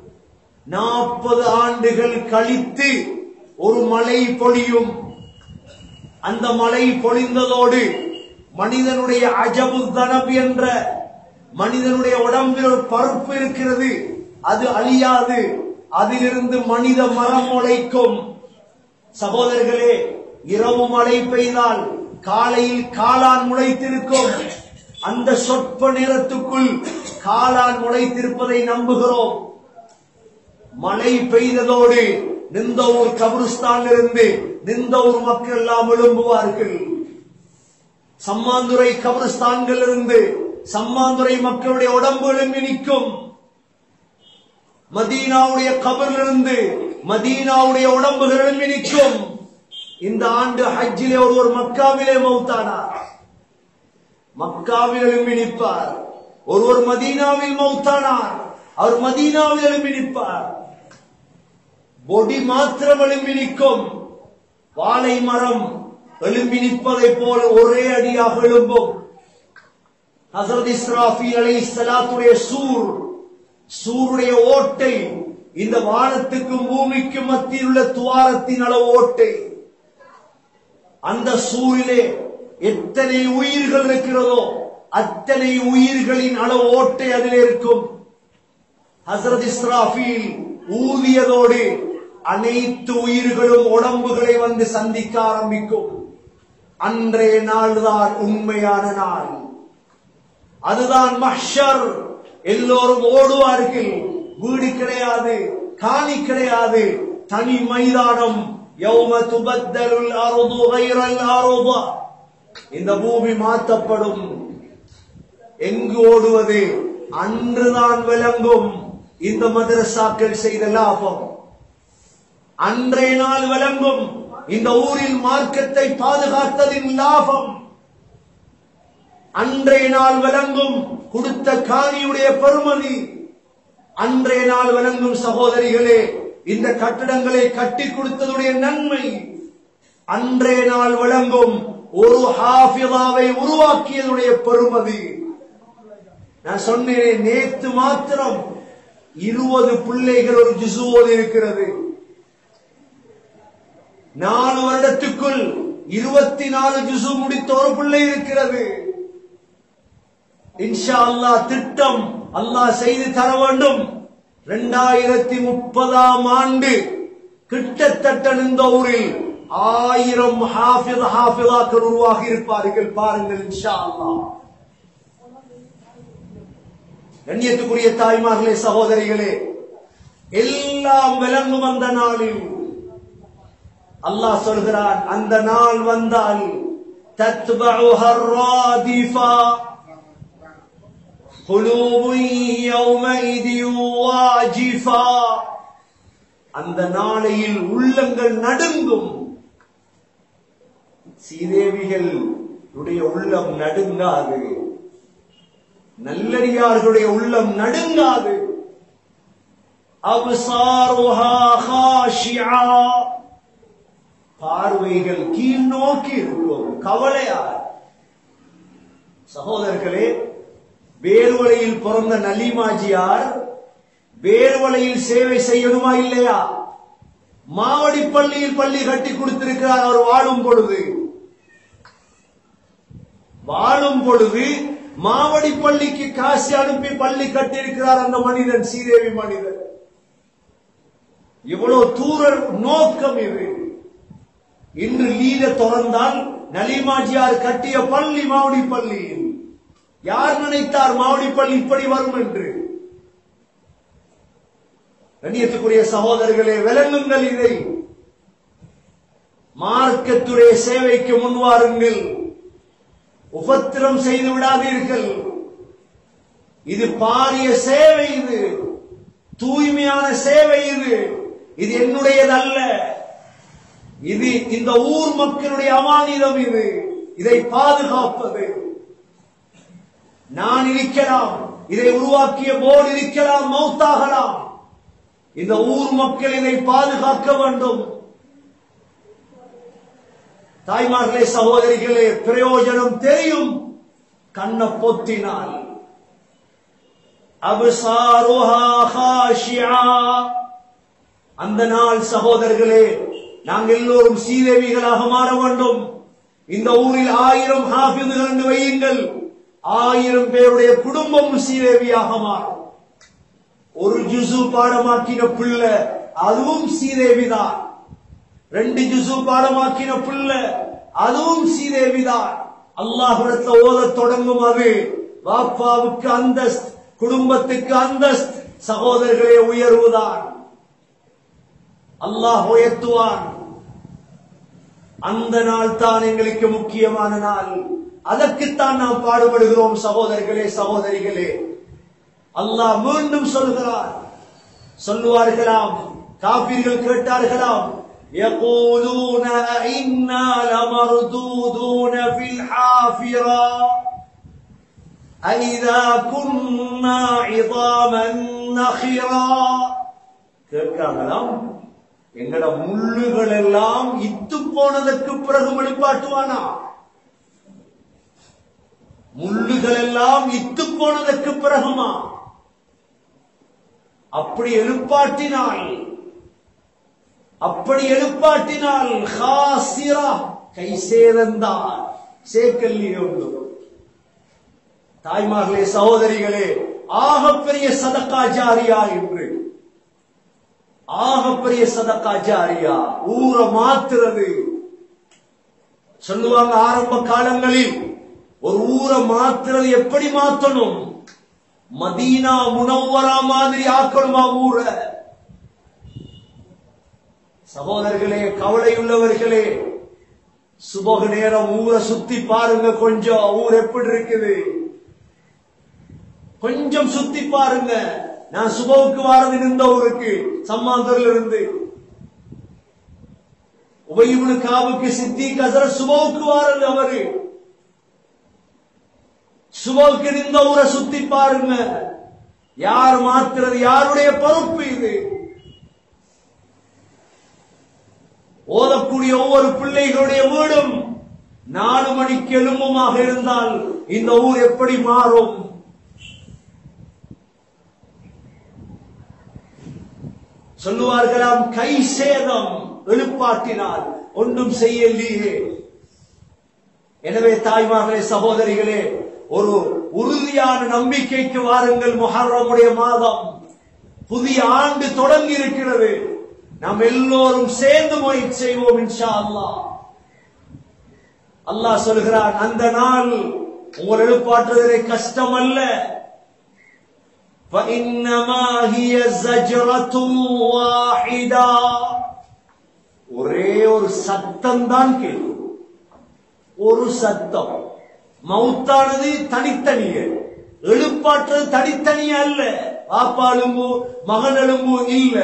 நாற்பது ஆண்டுகள் கழித்து ஒரு மழை பொழியும் அந்த மழை பொழிந்ததோடு மனிதனுடைய அஜபு தனப் என்ற மனிதனுடைய உடம்பில் ஒரு பருப்பு இருக்கிறது அது அழியாது அதிலிருந்து மனித மரம் முளைக்கும் சகோதரர்களே இரவு மழை பெய்தால் காலையில் காளான் முளைத்திருக்கும் அந்த சொற்ப நேரத்துக்குள் காளான் முளைத்திருப்பதை நம்புகிறோம் மழை பெய்ததோடு நிந்தவூர் கபிரிஸ்தான் இருந்து நிந்தவூர் மக்கள் எல்லாம் எழும்புவார்கள் சம்மாந்துறை கபிரிஸ்தான்கள் இருந்து சம்மாந்துறை மக்களுடைய உடம்பு எழும்பி நிற்கும் மதீனாவுடைய கபரிலிருந்து மதீனாவுடைய உடம்புகள் எழும்பி நிற்கும் இந்த ஆண்டு ஹஜ்ஜிலே ஒருவர் மக்காவிலே மௌத்தானார் மக்காவில் எழும்பி நிற்பார் ஒருவர் மதீனாவில் மௌத்தானார் அவர் மதீனாவில் எழும்பி நிற்பார் பொடி மாத்திரம் எழும்பி நிற்கும் வாழை மரம் எழும்பி நிற்பதை போல ஒரே அடியாக எழும்பும் ஹசரத் இஸ்ராஃபீல் அலை சலாத்துடைய சூர் சூருடைய ஓட்டை இந்த வானத்துக்கும் பூமிக்கும் மத்தியில் உள்ள துவாரத்தின் அளவு ஓட்டை அந்த சூரிலே எத்தனை உயிர்கள் இருக்கிறதோ அத்தனை உயிர்களின் அளவு ஓட்டை அதில் இருக்கும் ஹசரத் இஸ்ராஃபீல் ஊதியதோடு அனைத்து உயிர்களும் உடம்புகளை வந்து சந்திக்க ஆரம்பிக்கும் அன்றைய நாள்தான் உண்மையான நாள் அதுதான் மஹ்ஷர் எல்லோரும் ஓடுவார்கள் வீடு கிடையாது காணி கிடையாது தனி மைதானம் யௌம துபத்தலுல் அருது கைரல் அருது இந்த பூமி மாற்றப்படும் எங்கு ஓடுவது அன்றுதான் விளங்கும் இந்த மதரசாக்கள் செய்த லாபம் அன்றைய நாள் விளங்கும் இந்த ஊரில் மார்க்கத்தை பாதுகாத்ததின் லாபம் அன்றைய நாள் விளங்கும் கொடுத்த காணியுடைய பெருமதி அன்றைய நாள் விளங்கும் சகோதரிகளே இந்த கட்டிடங்களை கட்டி கொடுத்ததுடைய நன்மை அன்றைய நாள் விளங்கும் ஒரு ஹாஃபிதாவை உருவாக்கியதுடைய பெருமதி நான் சொன்னேன் நேத்து மாத்திரம் இருபது பிள்ளைகள் ஒரு ஜிசுவோடு இருக்கிறது நாலு வருடத்துக்குள் இருபத்தி நாலு ஜுசு முடித்த ஒரு பிள்ளை இருக்கிறது இன்ஷா அல்லாஹ் திட்டம் அல்லாஹ் செய்து தர வேண்டும் இரண்டாயிரத்தி முப்பதாம் ஆண்டு கிட்டத்தட்ட இந்த ஊரில் ஆயிரம் ஹாஃபித் ஹாஃபிதாக்கள் உருவாகி இருப்பார்கள் பாருங்கள் இன்ஷா அல்லாஹ் கண்ணியத்துக்குரிய தாய்மார்களே சகோதரிகளே எல்லாம் விளங்கும் அந்த நாளில் அல்லாஹ் சொல்கிறான் அந்த நாள் வந்தால் تتبعها الرادفة قلوب يومئذ واجفة அந்த நாளையில் உள்ளங்கள் நடுங்கும் சீதேவிகள் உடைய உள்ளம் நடுங்காது நல்லடியார்களுடைய உள்ளம் நடுங்காது அப்சாருஹா ஹாஷிஆ பார்வைகள் கீழ் நோக்கி இருக்கும் கவலையார் சகோதரர்களே வேர்வலையில் பிறந்த நலிமாஜியார் வேர்வலையில் சேவை செய்யணுமா இல்லையா மாவடி பள்ளியில் பள்ளி கட்டி கொடுத்திருக்கிறார் அவர் வாழும் பொழுது வாழும் பொழுது மாவடி பள்ளிக்கு காசு அனுப்பி பள்ளி கட்டியிருக்கிறார் அந்த மனிதன் சீதேவி மனிதன் இவ்வளவு தூர நோக்கம் இது இன்று லீட திறந்தால் நலிமாஜியார் கட்டிய பள்ளி மாவடி பள்ளி யார் நினைத்தார் மாவடி பள்ளி இப்படி வரும் என்று கண்ணியத்துக்குரிய சகோதரர்களே விளங்குங்கள் இதை மார்க்கத்துடைய சேவைக்கு முன்வாருங்கள் உபத்திரம் செய்து விடாதீர்கள் இது பாரிய சேவை இது தூய்மையான சேவை இது இது என்னுடையதல்ல இது இந்த ஊர் மக்களுடைய அமானிதம் இது இதை பாதுகாப்பது நான் இருக்கலாம் இதை உருவாக்கிய போர்டு இருக்கலாம் மௌத்தாகலாம் இந்த ஊர் மக்கள் இதை பாதுகாக்க வேண்டும் தாய்மார்களே சகோதரிகளே பிரயோஜனம் தெரியும் கண்ண பொத்தினால் அபுசாருஹா ஹாஷியா அந்த நாள் சகோதரர்களே நாங்கள் எல்லோரும் சீதேவிகளாக மாற வேண்டும் இந்த ஊரில் ஆயிரம் ஹாஃபிதுகள் என்று வையுங்கள் ஆயிரம் பேருடைய குடும்பம் சீதேவியாக மாறும் ஒரு ஜுசு பாடமாக்கின பிள்ளை அதுவும் சீதேவிதான் ரெண்டு ஜுசு பாடமாக்கின பிள்ளை அதுவும் சீதேவிதான் அல்லாஹுடத்துல ஓதத் தொடங்கும் அது வாப்பாவுக்கு அந்தஸ்த் குடும்பத்துக்கு அந்தஸ்த் சகோதரர்களே உயர்வுதான் அல்லாஹ் உயர்த்துவான் அந்த நாள் தான் எங்களுக்கு முக்கியமான நாள் அதற்குத்தான் நாம் பாடுபடுகிறோம் சகோதரர்களே சகோதரிகளே அல்லாஹ் மீண்டும் சொல்கிறார் சொல்லுவார்களாம் காப்பீர்கள் கேட்டார்களாம் يقولون أئنا لمردودون في الحافرة أئذا كنا عظاما نخرا கேட்கிறாங்களாம் எங்கட முள்ளுகள் எல்லாம் இத்து போனதற்கு பிறகு வெளிப்பாட்டுவானா முள்ளுகள் எல்லாம் இத்து போனதற்கு பிறகுமா அப்படி எழுப்பாட்டினால் அப்படி எழுப்பாட்டினால் ஹாசிரா கை சேதந்தான் சேக்கல்லி உண்டு தாய்மார்களே சகோதரிகளே ஆகப்பெரிய சதக்கா ஜாரியா என்று ஆகப்பெரிய சதக்கா ஜாரியா ஊர மாத்துறது சொல்லுவாங்க ஆரம்ப காலங்களில் ஒரு ஊரை மாத்துறது எப்படி மாத்தணும் மதீனா முனவரா மாதிரி ஆக்கணுமா ஊரை சகோதரர்களே கவலையுள்ளவர்களே சுபக நேரம் ஊரை சுத்தி பாருங்க கொஞ்சம் ஊர் எப்படி இருக்குது கொஞ்சம் சுத்தி பாருங்க நான் சுபவுக்கு வாரது இருந்த ஊருக்கு சம்மாந்தூர்ல இருந்து உபயிபுனு காவுக்கு சித்தி கசர சுபவுக்கு வாரது அவரு சுபவுக்கு இருந்த ஊரை சுத்தி பாருங்க யார் மாத்துறது யாருடைய பொறுப்பு இது ஓதக்கூடிய ஒவ்வொரு பிள்ளைகளுடைய வீடும் நாலு மணிக்கு எலும்புமாக இருந்தால் இந்த ஊர் எப்படி மாறும் சொல்லுவார்களாம் கை சேதம் எழுப்பாட்டினால் ஒன்றும் செய்யலையே எனவே தாய்மார்களே சகோதரிகளே ஒரு உறுதியான நம்பிக்கைக்கு வாருங்கள் முஹர்ரமுடைய மாதம் புதிய ஆண்டு தொடங்கி இருக்கிறது நாம் எல்லோரும் சேர்ந்து முயற்சி செய்வோம் இன்ஷா அல்லாஹ் அல்லாஹ் சொல்கிறான் அந்த நாள் உங்கள் எழுப்பாற்றுவதே கஷ்டம் அல்ல فإنما هي زجرة واحدة ஒரே ஒரு சத்தம் தான் கேட்கும் ஒரு சத்தம் மவுத்தானது தனித்தனிய எழுப்பாற்றது தனித்தனிய அல்ல பாப்பா எலும்பு மகன் எலும்பு இல்ல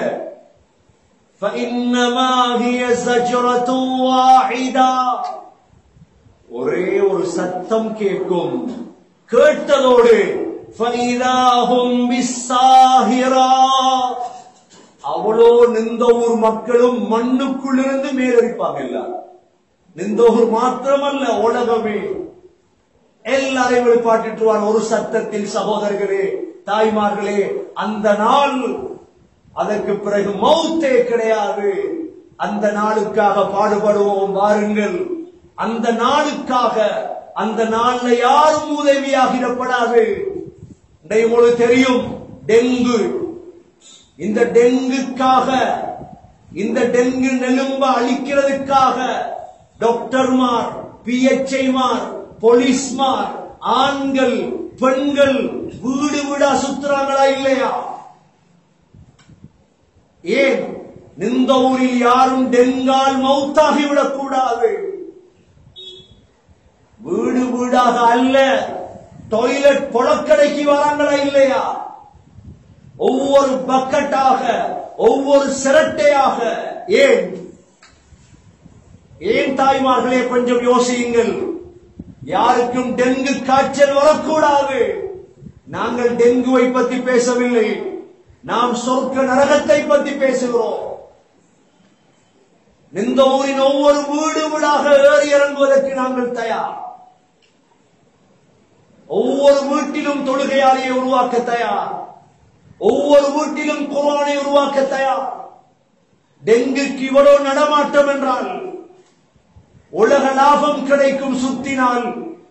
فإنما هي زجرة واحدة ஒரே ஒரு சத்தம் கேட்கும் கேட்டதோடு فَإِذَا هُمْ بِالسَّاهِرَةِ அவ்வளோ நிந்தவூர் மக்களும் மண்ணுக்குள்ளிருந்து மேலடிப்பாங்க எல்லாரும் நிந்தவூர் மாத்திரமல்ல உலகமே எல்லாரையும் வெளிப்பாட்டுவான் ஒரு சத்தத்தில் சகோதரர்களே தாய்மார்களே அந்த நாள் அதற்கு பிறகு மௌத்தே கிடையாது அந்த நாளுக்காக பாடுபடுவோம் வாருங்கள் அந்த நாளுக்காக அந்த நாள்ல யாரும் உதவியாகிடப்படாது இன்றைய உங்களுக்கு தெரியும் டெங்கு இந்த டெங்குக்காக இந்த டெங்கு நெலும்ப அழிக்கிறதுக்காக டாக்டர்மார் பிஎச்ஐமார் போலீஸ்மார் ஆண்கள் பெண்கள் வீடு வீடா சுத்துறாங்களா இல்லையா ஏன் நிந்த ஊரில் யாரும் டெங்கால் மௌத்தாகி விடக்கூடாது வீடு வீடாக அல்ல டாய்லெட் புழக்கடைக்கு வராங்களா இல்லையா ஒவ்வொரு பக்கெட்டாக ஒவ்வொரு சிரட்டையாக ஏன் ஏன் தாய்மார்களே கொஞ்சம் யோசியுங்கள் யாருக்கும் டெங்கு காய்ச்சல் வரக்கூடாது நாங்கள் டெங்குவை பத்தி பேசவில்லை நாம் சொர்க்க நரகத்தை பத்தி பேசுகிறோம் இந்த ஊரின் ஒவ்வொரு வீடு வீடாக ஏறி இறங்குவதற்கு நாங்கள் தயார் ஒவ்வொரு வீட்டிலும் தொழுகையாளியை உருவாக்க தயார் ஒவ்வொரு வீட்டிலும் குரானை உருவாக்க தயார் டெங்குக்கு இவ்வளவு நடமாட்டம் என்றால் உலக லாபம் கிடைக்கும் சுத்தினால்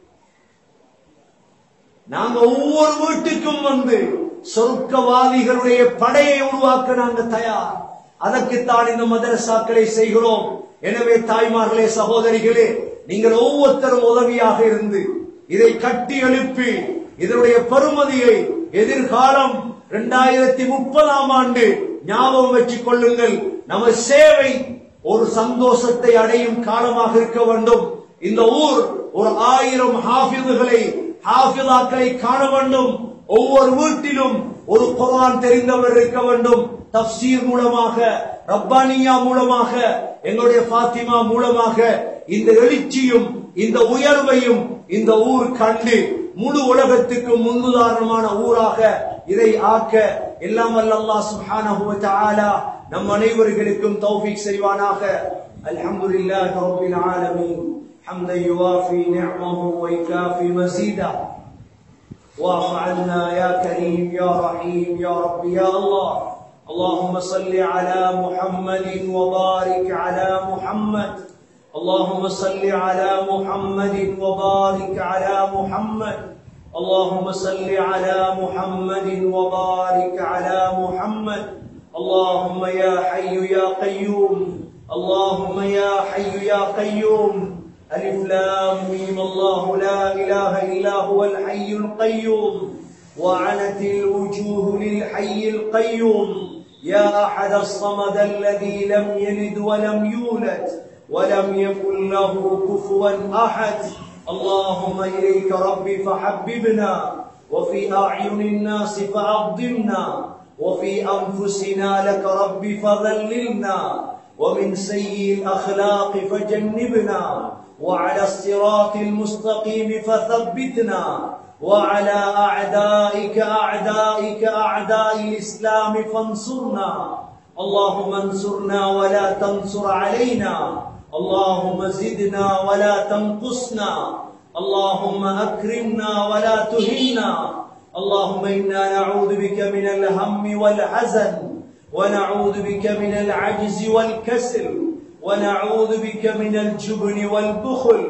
நாங்க ஒவ்வொரு வீட்டுக்கும் வந்து சொர்க்கவாதிகளுடைய படையை உருவாக்க நாங்க தயார் அதற்குத்தான் இந்த மதரசாக்களை செய்கிறோம் எனவே தாய்மார்களே சகோதரிகளே நீங்கள் ஒவ்வொருத்தரும் உதவியாக இருந்து இதை கட்டி எழுப்பி இதனுடைய பெருமதியை எதிர்காலம் இரண்டாயிரத்தி முப்பதாம் ஆண்டு ஞாபகம் வச்சுக் கொள்ளுங்கள் நம்ம சேவை ஒரு சந்தோஷத்தை அடையும் காலமாக இருக்க வேண்டும் இந்த ஊர் ஒரு ஆயிரம் ஹாஃபிதுகளை ஹாஃபிதாக்களை காண வேண்டும் ஒவ்வொரு வீட்டிலும் ஒரு குர்ஆன் தெரிந்தவர் இருக்க வேண்டும் தப்சீர் மூலமாக ரப்பானியா மூலமாக எங்களுடைய பாத்திமா மூலமாக இந்த எழுச்சியும் இந்த உயர்வையும் இந்த ஊர் கண்டு முழு உலகத்துக்கு முன்னுதாரணமான ஊராக இதை ஆக்க எல்லாம் வல்ல அல்லாஹ் சுப்ஹானஹு வ தஆலா நம் அனைவர்களுக்கும் தௌஃபீக் செய்வானாக அல்ஹம்துலில்லாஹி ரப்பில் ஆலமீன் حمدا يوافي نعمه ويكافي مزيدا واعف عنا يا كريم يا رحيم يا رب يا الله اللهم صل على محمد وبارك على محمد اللهم صل على محمد وبارك على محمد اللهم صل على محمد وبارك على محمد اللهم يا حي يا قيوم اللهم يا حي يا قيوم ألف لام ميم الله لا إله إلا هو الحي القيوم وعنت الوجوه للحي القيوم يا أحد الصمد الذي لم يلد ولم يولد ولم يكن له كفوا أحد اللهم إليك ربي فحببنا وفي أعين الناس فعظمنا وفي أنفسنا لك رب فذللنا ومن سيء الأخلاق فجنبنا وعلى الصراط المستقيم فثبتنا وعلى أعدائك أعدائك أعداء الإسلام فانصرنا اللهم انصرنا ولا تنصر علينا اللهم زدنا ولا تنقصنا اللهم أكرمنا ولا تهنا اللهم إنا نعوذ بك من الهم والحزن ونعوذ بك من العجز والكسل ونعوذ بك من الجبن والبخل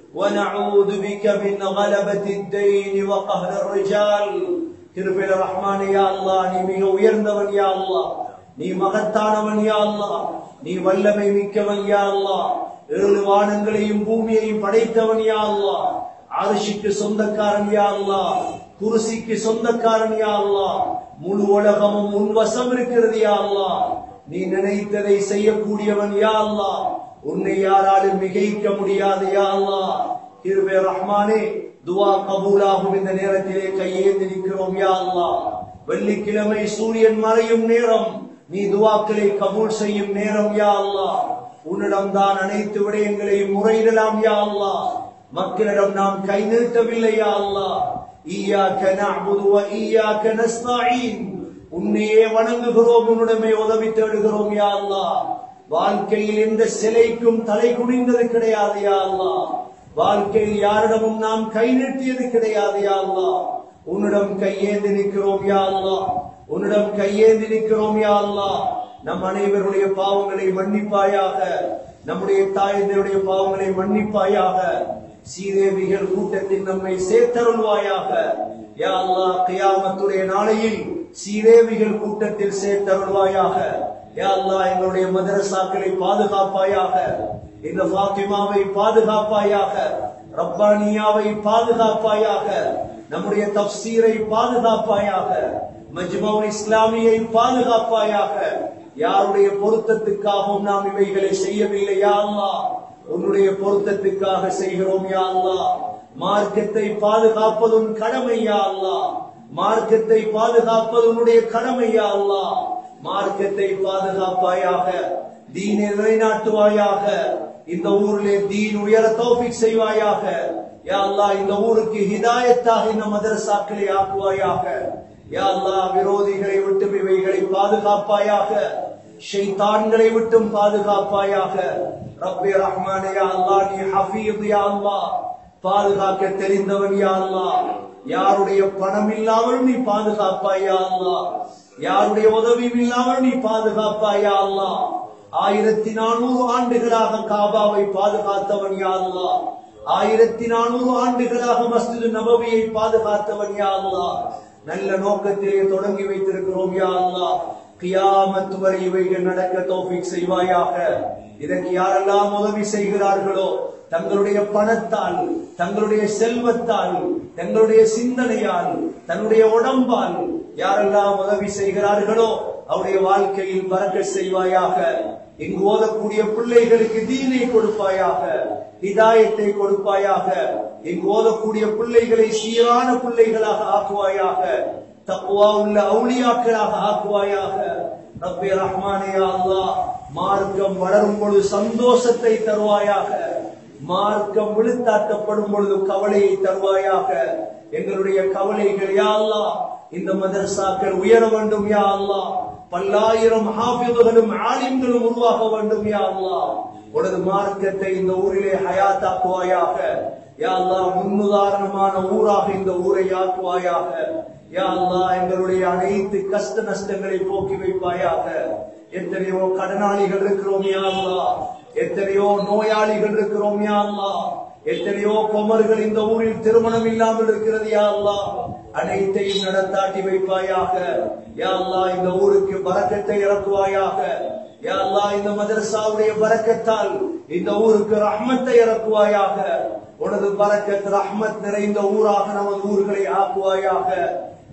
ونعوذ بك من غلبة الدين وقهر الرجال கிருபையில ரஹ்மானே யா அல்லாஹ் நீ மிக உயர்ந்தவன் யா அல்லாஹ் நீ மகத்தானவன் யா அல்லாஹ் நீ வல்லமை மிக்கவன் யா அல்லாஹ் ஏழு வானங்களையும் பூமியையும் படைத்தவன் யா அல்லாஹ் அரிசிக்கு சொந்தக்காரன் யா அல்லாஹ் குருசிக்கு சொந்தக்காரன் யா அல்லாஹ் முழு உலகமும் உன் வசம் இருக்கிறது யா அல்லாஹ் நீ நினைத்ததை செய்யக்கூடியவன் யா அல்லாஹ் உன்னை யாராலும் மிகைக்க முடியாது யா அல்லாஹ் கிருபை ரஹ்மானே துவா கபூலாகும் இந்த நேரத்திலே கையேந்தி நிற்கிறோம் யா அல்லாஹ் வெள்ளிக்கிழமை சூரியன் மறையும் நேரம் நீ துவாக்களை கபூல் செய்யும் நேரம் யா அல்லாஹ் உன்னிடம் தான் அனைத்து விடயங்களையும் முறையிடலாம் யா அல்லாஹ் மக்களிடம் நாம் கை நிறுத்தவில்லை யா அல்லாஹ் ஈயாக்க நஅபுது வ ஈயாக்க நஸ்தஈன் உன்னையே வணங்குகிறோம் உன்னிடமே உதவி தேடுகிறோம் யா அல்லாஹ் வாழ்க்கையில் எந்த சிலைக்கும் தலை குனிந்தது கிடையாது யா அல்லாஹ் வாழ்க்கையில் யாரிடமும் நாம் கை நீட்டியது கிடையாது யா அல்லாஹ் உன்னிடம் கையேந்தி நிற்கிறோம் யா அல்லாஹ் உன்னிடம் கையேந்தி நிற்கிறோம் யா அல்லாஹ் நம் அனைவருடைய பாவங்களை மன்னிப்பாயாக நம்முடைய தாயந்தருடைய பாவங்களை மன்னிப்பாயாக சீதேவிகள் கூட்டத்தில் நம்மை சேர்த்தருள்வாயாக யா அல்லாஹ் கியாமத்துடைய நாளையில் சீதேவிகள் கூட்டத்தில் சேர்த்தருள்வாயாக யா அல்லாஹ் எங்களுடைய மதரசாக்களை பாதுகாப்பாயாக இந்த ஃபாத்திமாவை பாதுகாப்பாயாக ரப்பானியாவை பாதுகாப்பாயாக நம்முடைய தப்சீரை பாதுகாப்பாயாக மஜ்மவுல் இஸ்லாமியை பாதுகாப்பாயாக யாருடைய பொருத்தத்துக்காகவும் நாம் இவைகளை செய்யவில்லை யா அல்லாஹ் உன்னுடைய பொருத்தத்துக்காக செய்கிறோம் யா அல்லாஹ் மார்க்கத்தை பாதுகாப்பதும் கடமை யா அல்லாஹ் மார்க்கத்தை பாதுகாப்பது உன்னுடைய கடமை யா அல்லாஹ் மார்க்கத்தை பாதுகாப்பாயாக தீனை நிலைநாட்டுவாயாக இந்த ஊரிலே தீன் உயர தௌஃபிக் செய்வாயாக யா அல்லாஹ் இந்த ஊருக்கு ஹிதாயத்தாக இந்த மதரசாக்களை ஆக்குவாயாக யா அல்லாஹ் விரோதிகளை விட்டு இவைகளை பாதுகாப்பாயாக ஷைத்தான்களை விட்டும் பாதுகாப்பாயாக ரப்பே ரஹ்மானே யா அல்லாஹ் நீ ஹஃபீஸ் யா அல்லாஹ் பாதுகாக்க தெரிந்தவன் யா அல்லாஹ் யாருடைய பணம் இல்லாமல் நீ பாதுகாப்பாய் யா அல்லாஹ் யாருடைய உதவியும் இல்லாமல் நீ பாதுகாப்பாய் யா அல்லாஹ் ஆயிரத்தி நானூறு ஆண்டுகளாக காபாவை பாதுகாத்தவன் யா அல்லாஹ் ஆயிரத்தி நானூறு ஆண்டுகளாக மஸ்ஜிது நபவியை பாதுகாத்தவன் யா அல்லாஹ் நல்ல நோக்கத்திலே தொடங்கி வைத்திருக்கிறோம் யா அல்லாஹ் கியாமத் வரை இவைகள் நடக்க தௌஃபீக் செய்வாயாக இதற்கு யாரெல்லாம் உதவி செய்கிறார்களோ தங்களுடைய பணத்தால் தங்களுடைய செல்வத்தால் தங்களுடைய சிந்தனையால் தன்னுடைய உடம்பால் யாரெல்லாம் உதவி செய்கிறார்களோ அவருடைய வாழ்க்கையில் பறக்க செய்வாயாக இங்கு ஓதக்கூடிய பிள்ளைகளுக்கு தீனை கொடுப்பாயாக ஹிதாயத்தை கொடுப்பாயாக இங்கு ஓதக்கூடிய பிள்ளைகளை சீரான பிள்ளைகளாக ஆக்குவாயாக தக்குவா உள்ள அவுளியாக்களாக ஆக்குவாயாக ரப்பே ரஹ்மானே யா அல்லாஹ் மார்க்கம் வளரும் பொழுது சந்தோஷத்தை தருவாயாக மார்க்கம் விழுத்தாட்டப்படும் பொழுது கவலையை தருவாயாக எங்களுடைய கவலைகள் யா அல்லாஹ் இந்த மதரசாக்கள் உயர வேண்டும் யா அல்லாஹ் பல்லாயிரம் ஹாஃபிதுகளும் ஆலிம்களும் உருவாக வேண்டும் யா அல்லாஹ் உனது மார்க்கத்தை இந்த ஊரிலே ஹயாத்தாக்குவாயாக யா அல்லாஹ் முன்னுதாரணமான ஊராக இந்த ஊரை ஆக்குவாயாக யா அல்லாஹ் எங்களுடைய அனைத்து கஷ்ட நஷ்டங்களை போக்கி வைப்பாயாக எத்தனையோ கடனாளிகள் இருக்கிறோம் யா அல்லாஹ் எத்தனையோ நோயாளிகள் இருக்கிறோம் யா அல்லாஹ் எத்தனையோ குமர்கள் இந்த ஊரில் திருமணம் இல்லாமல் இருக்கிறது யா அல்லாஹ் அனைத்தையும் நடத்தாட்டி வைப்பாயாக யா அல்லாஹ் இந்த ஊருக்கு பரக்கத்தை இறக்குவாயாக யா அல்லாஹ் இந்த மதரசாவுடைய பரக்கத்தால் இந்த ஊருக்கு ரஹ்மத்தை இறக்குவாயாக உனது பரக்கத் ரஹ்மத் நிறைந்த ஊராக நமது ஊர்களை ஆக்குவாயாக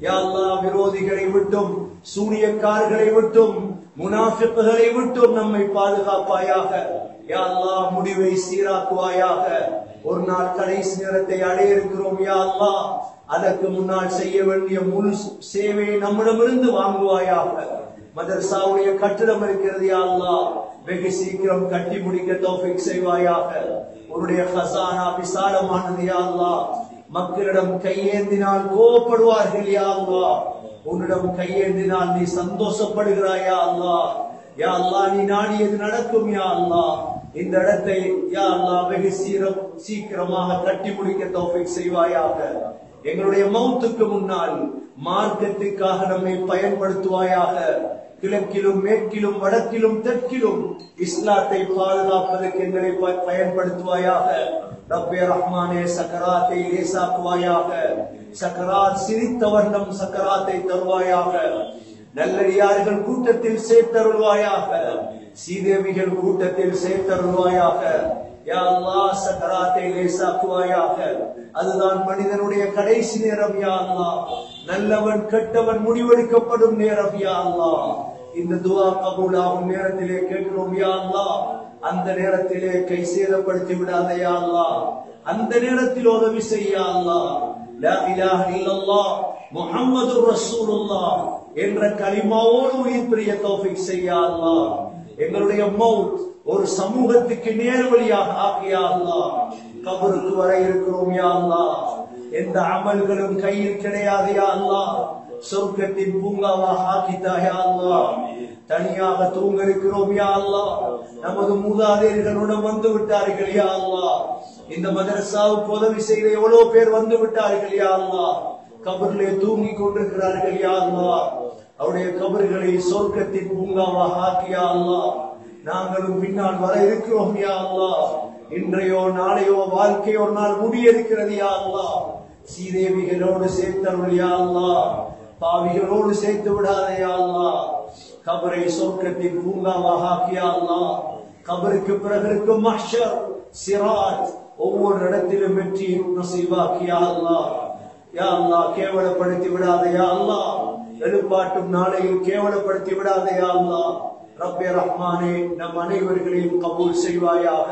யா அல்லாஹ் விரோதிகளை விட்டும் சூனியக்காரர்களை விட்டும் முனாஃபிக்குகளை விட்டும் நம்மை பாதுகாப்பாயாக யா அல்லாஹ் முடிவை சீராக்குவாயாக ஒரு நாள் கடைசி நேரத்தை அடைய இருக்கிறோம் யா அல்லாஹ் அதற்கு முன்னால் செய்ய வேண்டிய முழு சேவையை நம்மிடமிருந்து வாங்குவாயாக மதரசாவுடைய கட்டிடம் இருக்கிறது யா அல்லாஹ் வெகு சீக்கிரம் கட்டி முடிக்க தௌஃபிக் செய்வாயாக உன்னுடைய ஹசானா விசாலமானது யா அல்லாஹ் மக்களிடம் கையேந்தினால் கோவப்படுவார்கள் யா அல்லாஹ் உன்னிடம் கையேந்தினால் நீ சந்தோஷப்படுகிறாயா அல்லாஹ் யா அல்லாஹ் நீ நாடியது நடக்கும் யா அல்லாஹ் இந்த இடத்தை யா அல்லாஹ் வெகு சீரம் சீக்கிரமாக கட்டி முடிக்க தௌஃபிக் செய்வாயாக எங்களுடைய மௌத்துக்கு முன்னால் மார்க்கத்துக்காக நம்மை பயன்படுத்துவாயாக கிழக்கிலும் மேற்கிலும் வடக்கிலும் தெற்கிலும் இஸ்லாத்தை பாதுகாப்பதற்கு எங்களை ப- பயன்படுத்துவாயாக ரப்பே ரஹ்மானே சக்கராத்தை லேசாக்குவாயாக சக்கராத் சிரித்த வண்ணம் சக்கராத்தை தருவாயாக நல்லடியார்கள் கூட்டத்தில் சேர்த்தருள்வாயாக சீதேவிகள் கூட்டத்தில் சேர்த்தருள்வாயாக யா அல்லாஹ் சக்கராத்தை லேசாக்குவாயாக அதுதான் மனிதனுடைய கடைசி நேரம் யா அல்லாஹ் நல்லவன் கெட்டவன் முடிவெடுக்கப்படும் நேரம் யா அல்லாஹ் இந்த துவா கபூலாகும் நேரத்திலே கேட்கிறோம் யா அல்லாஹ் அந்த நேரத்திலே கை சேதப்படுத்தி விடாதே யா அல்லாஹ் அந்த நேரத்தில் உதவி செய்ய அல்லாஹ் லா இலாஹ இல்லல்லாஹ் முஹம்மதுர் ரசூலுல்லாஹ் என்ற கலிமாவோடு உயிர் பிரிய தௌஃபிக் செய்ய அல்லாஹ் எங்களுடைய மௌத் ஒரு சமூகத்துக்கு நேர்வழியாக ஆக்கியா அல்லாஹ் கபருக்கு வர இருக்கிறோம் யா அல்லாஹ் எந்த அமல்களும் கையில் கிடையாது யா அல்லாஹ் சொர்க்கத்தின் பூங்காவாக ஆக்கித்தாயா அல்லாஹ் தனியாக தூங்க இருக்கிறோம் யா அல்லாஹ் நமது மூதாதையர்களுடன் வந்து விட்டார்கள் யா அல்லாஹ் இந்த மதரசாவுக்கு உதவி செய்த எவ்வளவு பேர் வந்து விட்டார்கள் யா அல்லாஹ் கபரிலே தூங்கிக் கொண்டிருக்கிறார்கள் யா அல்லாஹ் அவருடைய கபர்களை சொர்க்கத்தின் பூங்காவாக ஆக்கியா அல்லாஹ் நாங்களும் பின்னால் வர இருக்கிறோம் யா அல்லாஹ் இன்றையோ நாளையோ வாழ்க்கை ஒரு நாள் முடியிருக்கிறது யா அல்லாஹ் சீதேவிகளோடு சேர்த்தருள் யா அல்லாஹ் பாவிகளோடு சேர்த்து விடாதே யா அல்லாஹ் கபரை சொர்க்கத்தின் பூங்காவாக ஆக்கியா அல்லாஹ் கபருக்கு பிறகு இருக்கும் மஹ்ஷர் சிராஜ் ஒவ்வொரு இடத்திலும் வெற்றி நசீபாக்கியா அல்லாஹ் யா அல்லாஹ் கேவலப்படுத்தி விடாதே யா அல்லாஹ் எழுப்பாட்டும் நாளையில் கேவலப்படுத்தி விடாதே யா அல்லாஹ் ரப்பே ரஹ்மானே நம் அனைவர்களையும் கபூல் செய்வாயாக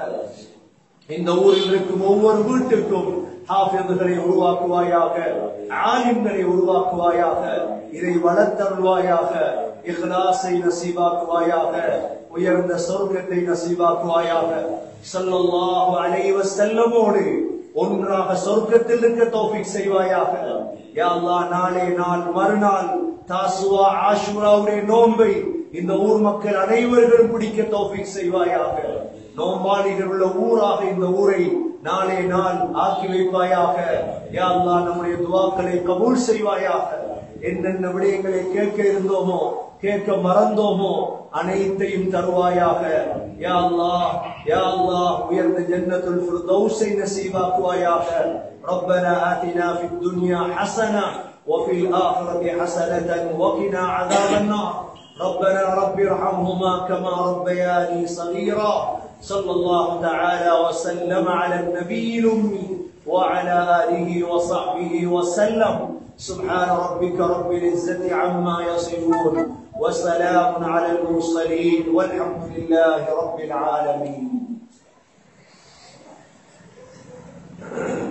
இந்த ஊரில் இருக்கும் ஒவ்வொரு வீட்டுக்கும் ஹாஃபிதுகளை உருவாக்குவாயாக ஆலிம்களை உருவாக்குவாயாக இதை வளர்த்தருள்வாயாக இஹ்லாஸை நசீபாக்குவாயாக உயர்ந்த சொர்க்கத்தை நசீபாக்குவாயாக ஸல்லல்லாஹு அலைஹி வஸல்லமோடு ஒன்றாக சொர்க்கத்தில் இருக்க தௌஃபீக் செய்வாயாக யா அல்லாஹ் நாளே நாள் மறுநாள் தாசுவா ஆஷுராவுடைய நோன்பை இந்த ஊர் மக்கள் அனைவர்களும் பிடிக்க தௌஃபீக் செய்வாயாக நோம்பாளிகள் உள்ள ஊராக இந்த ஊரை நாளே நாள் ஆக்கி வைப்பாயாக யா அல்லாஹ் நம்முடைய துவாக்களை கபூல் செய்வாயாக என்னென்ன விடயங்களை கேட்க இருந்தோமோ கேட்க மறந்தோமோ அனைத்தையும் தருவாயாக யா அல்லாஹ் யா அல்லாஹ் உயர்ந்த ஜன்னத்துல் ஃபிர்தௌஸை நசீபாக்குவாயாக ربنا آتنا في الدنيا حسنة وفي الآخرة حسنة وقنا عذاب النار ربنا رب ارحمهما كما ربياني صغيرا صلى الله تعالى وسلم على النبي الأمي وعلى آله وصحبه وسلم سبحان ربك رب العزة عما يصفون وسلام على المرسلين والحمد لله رب العالمين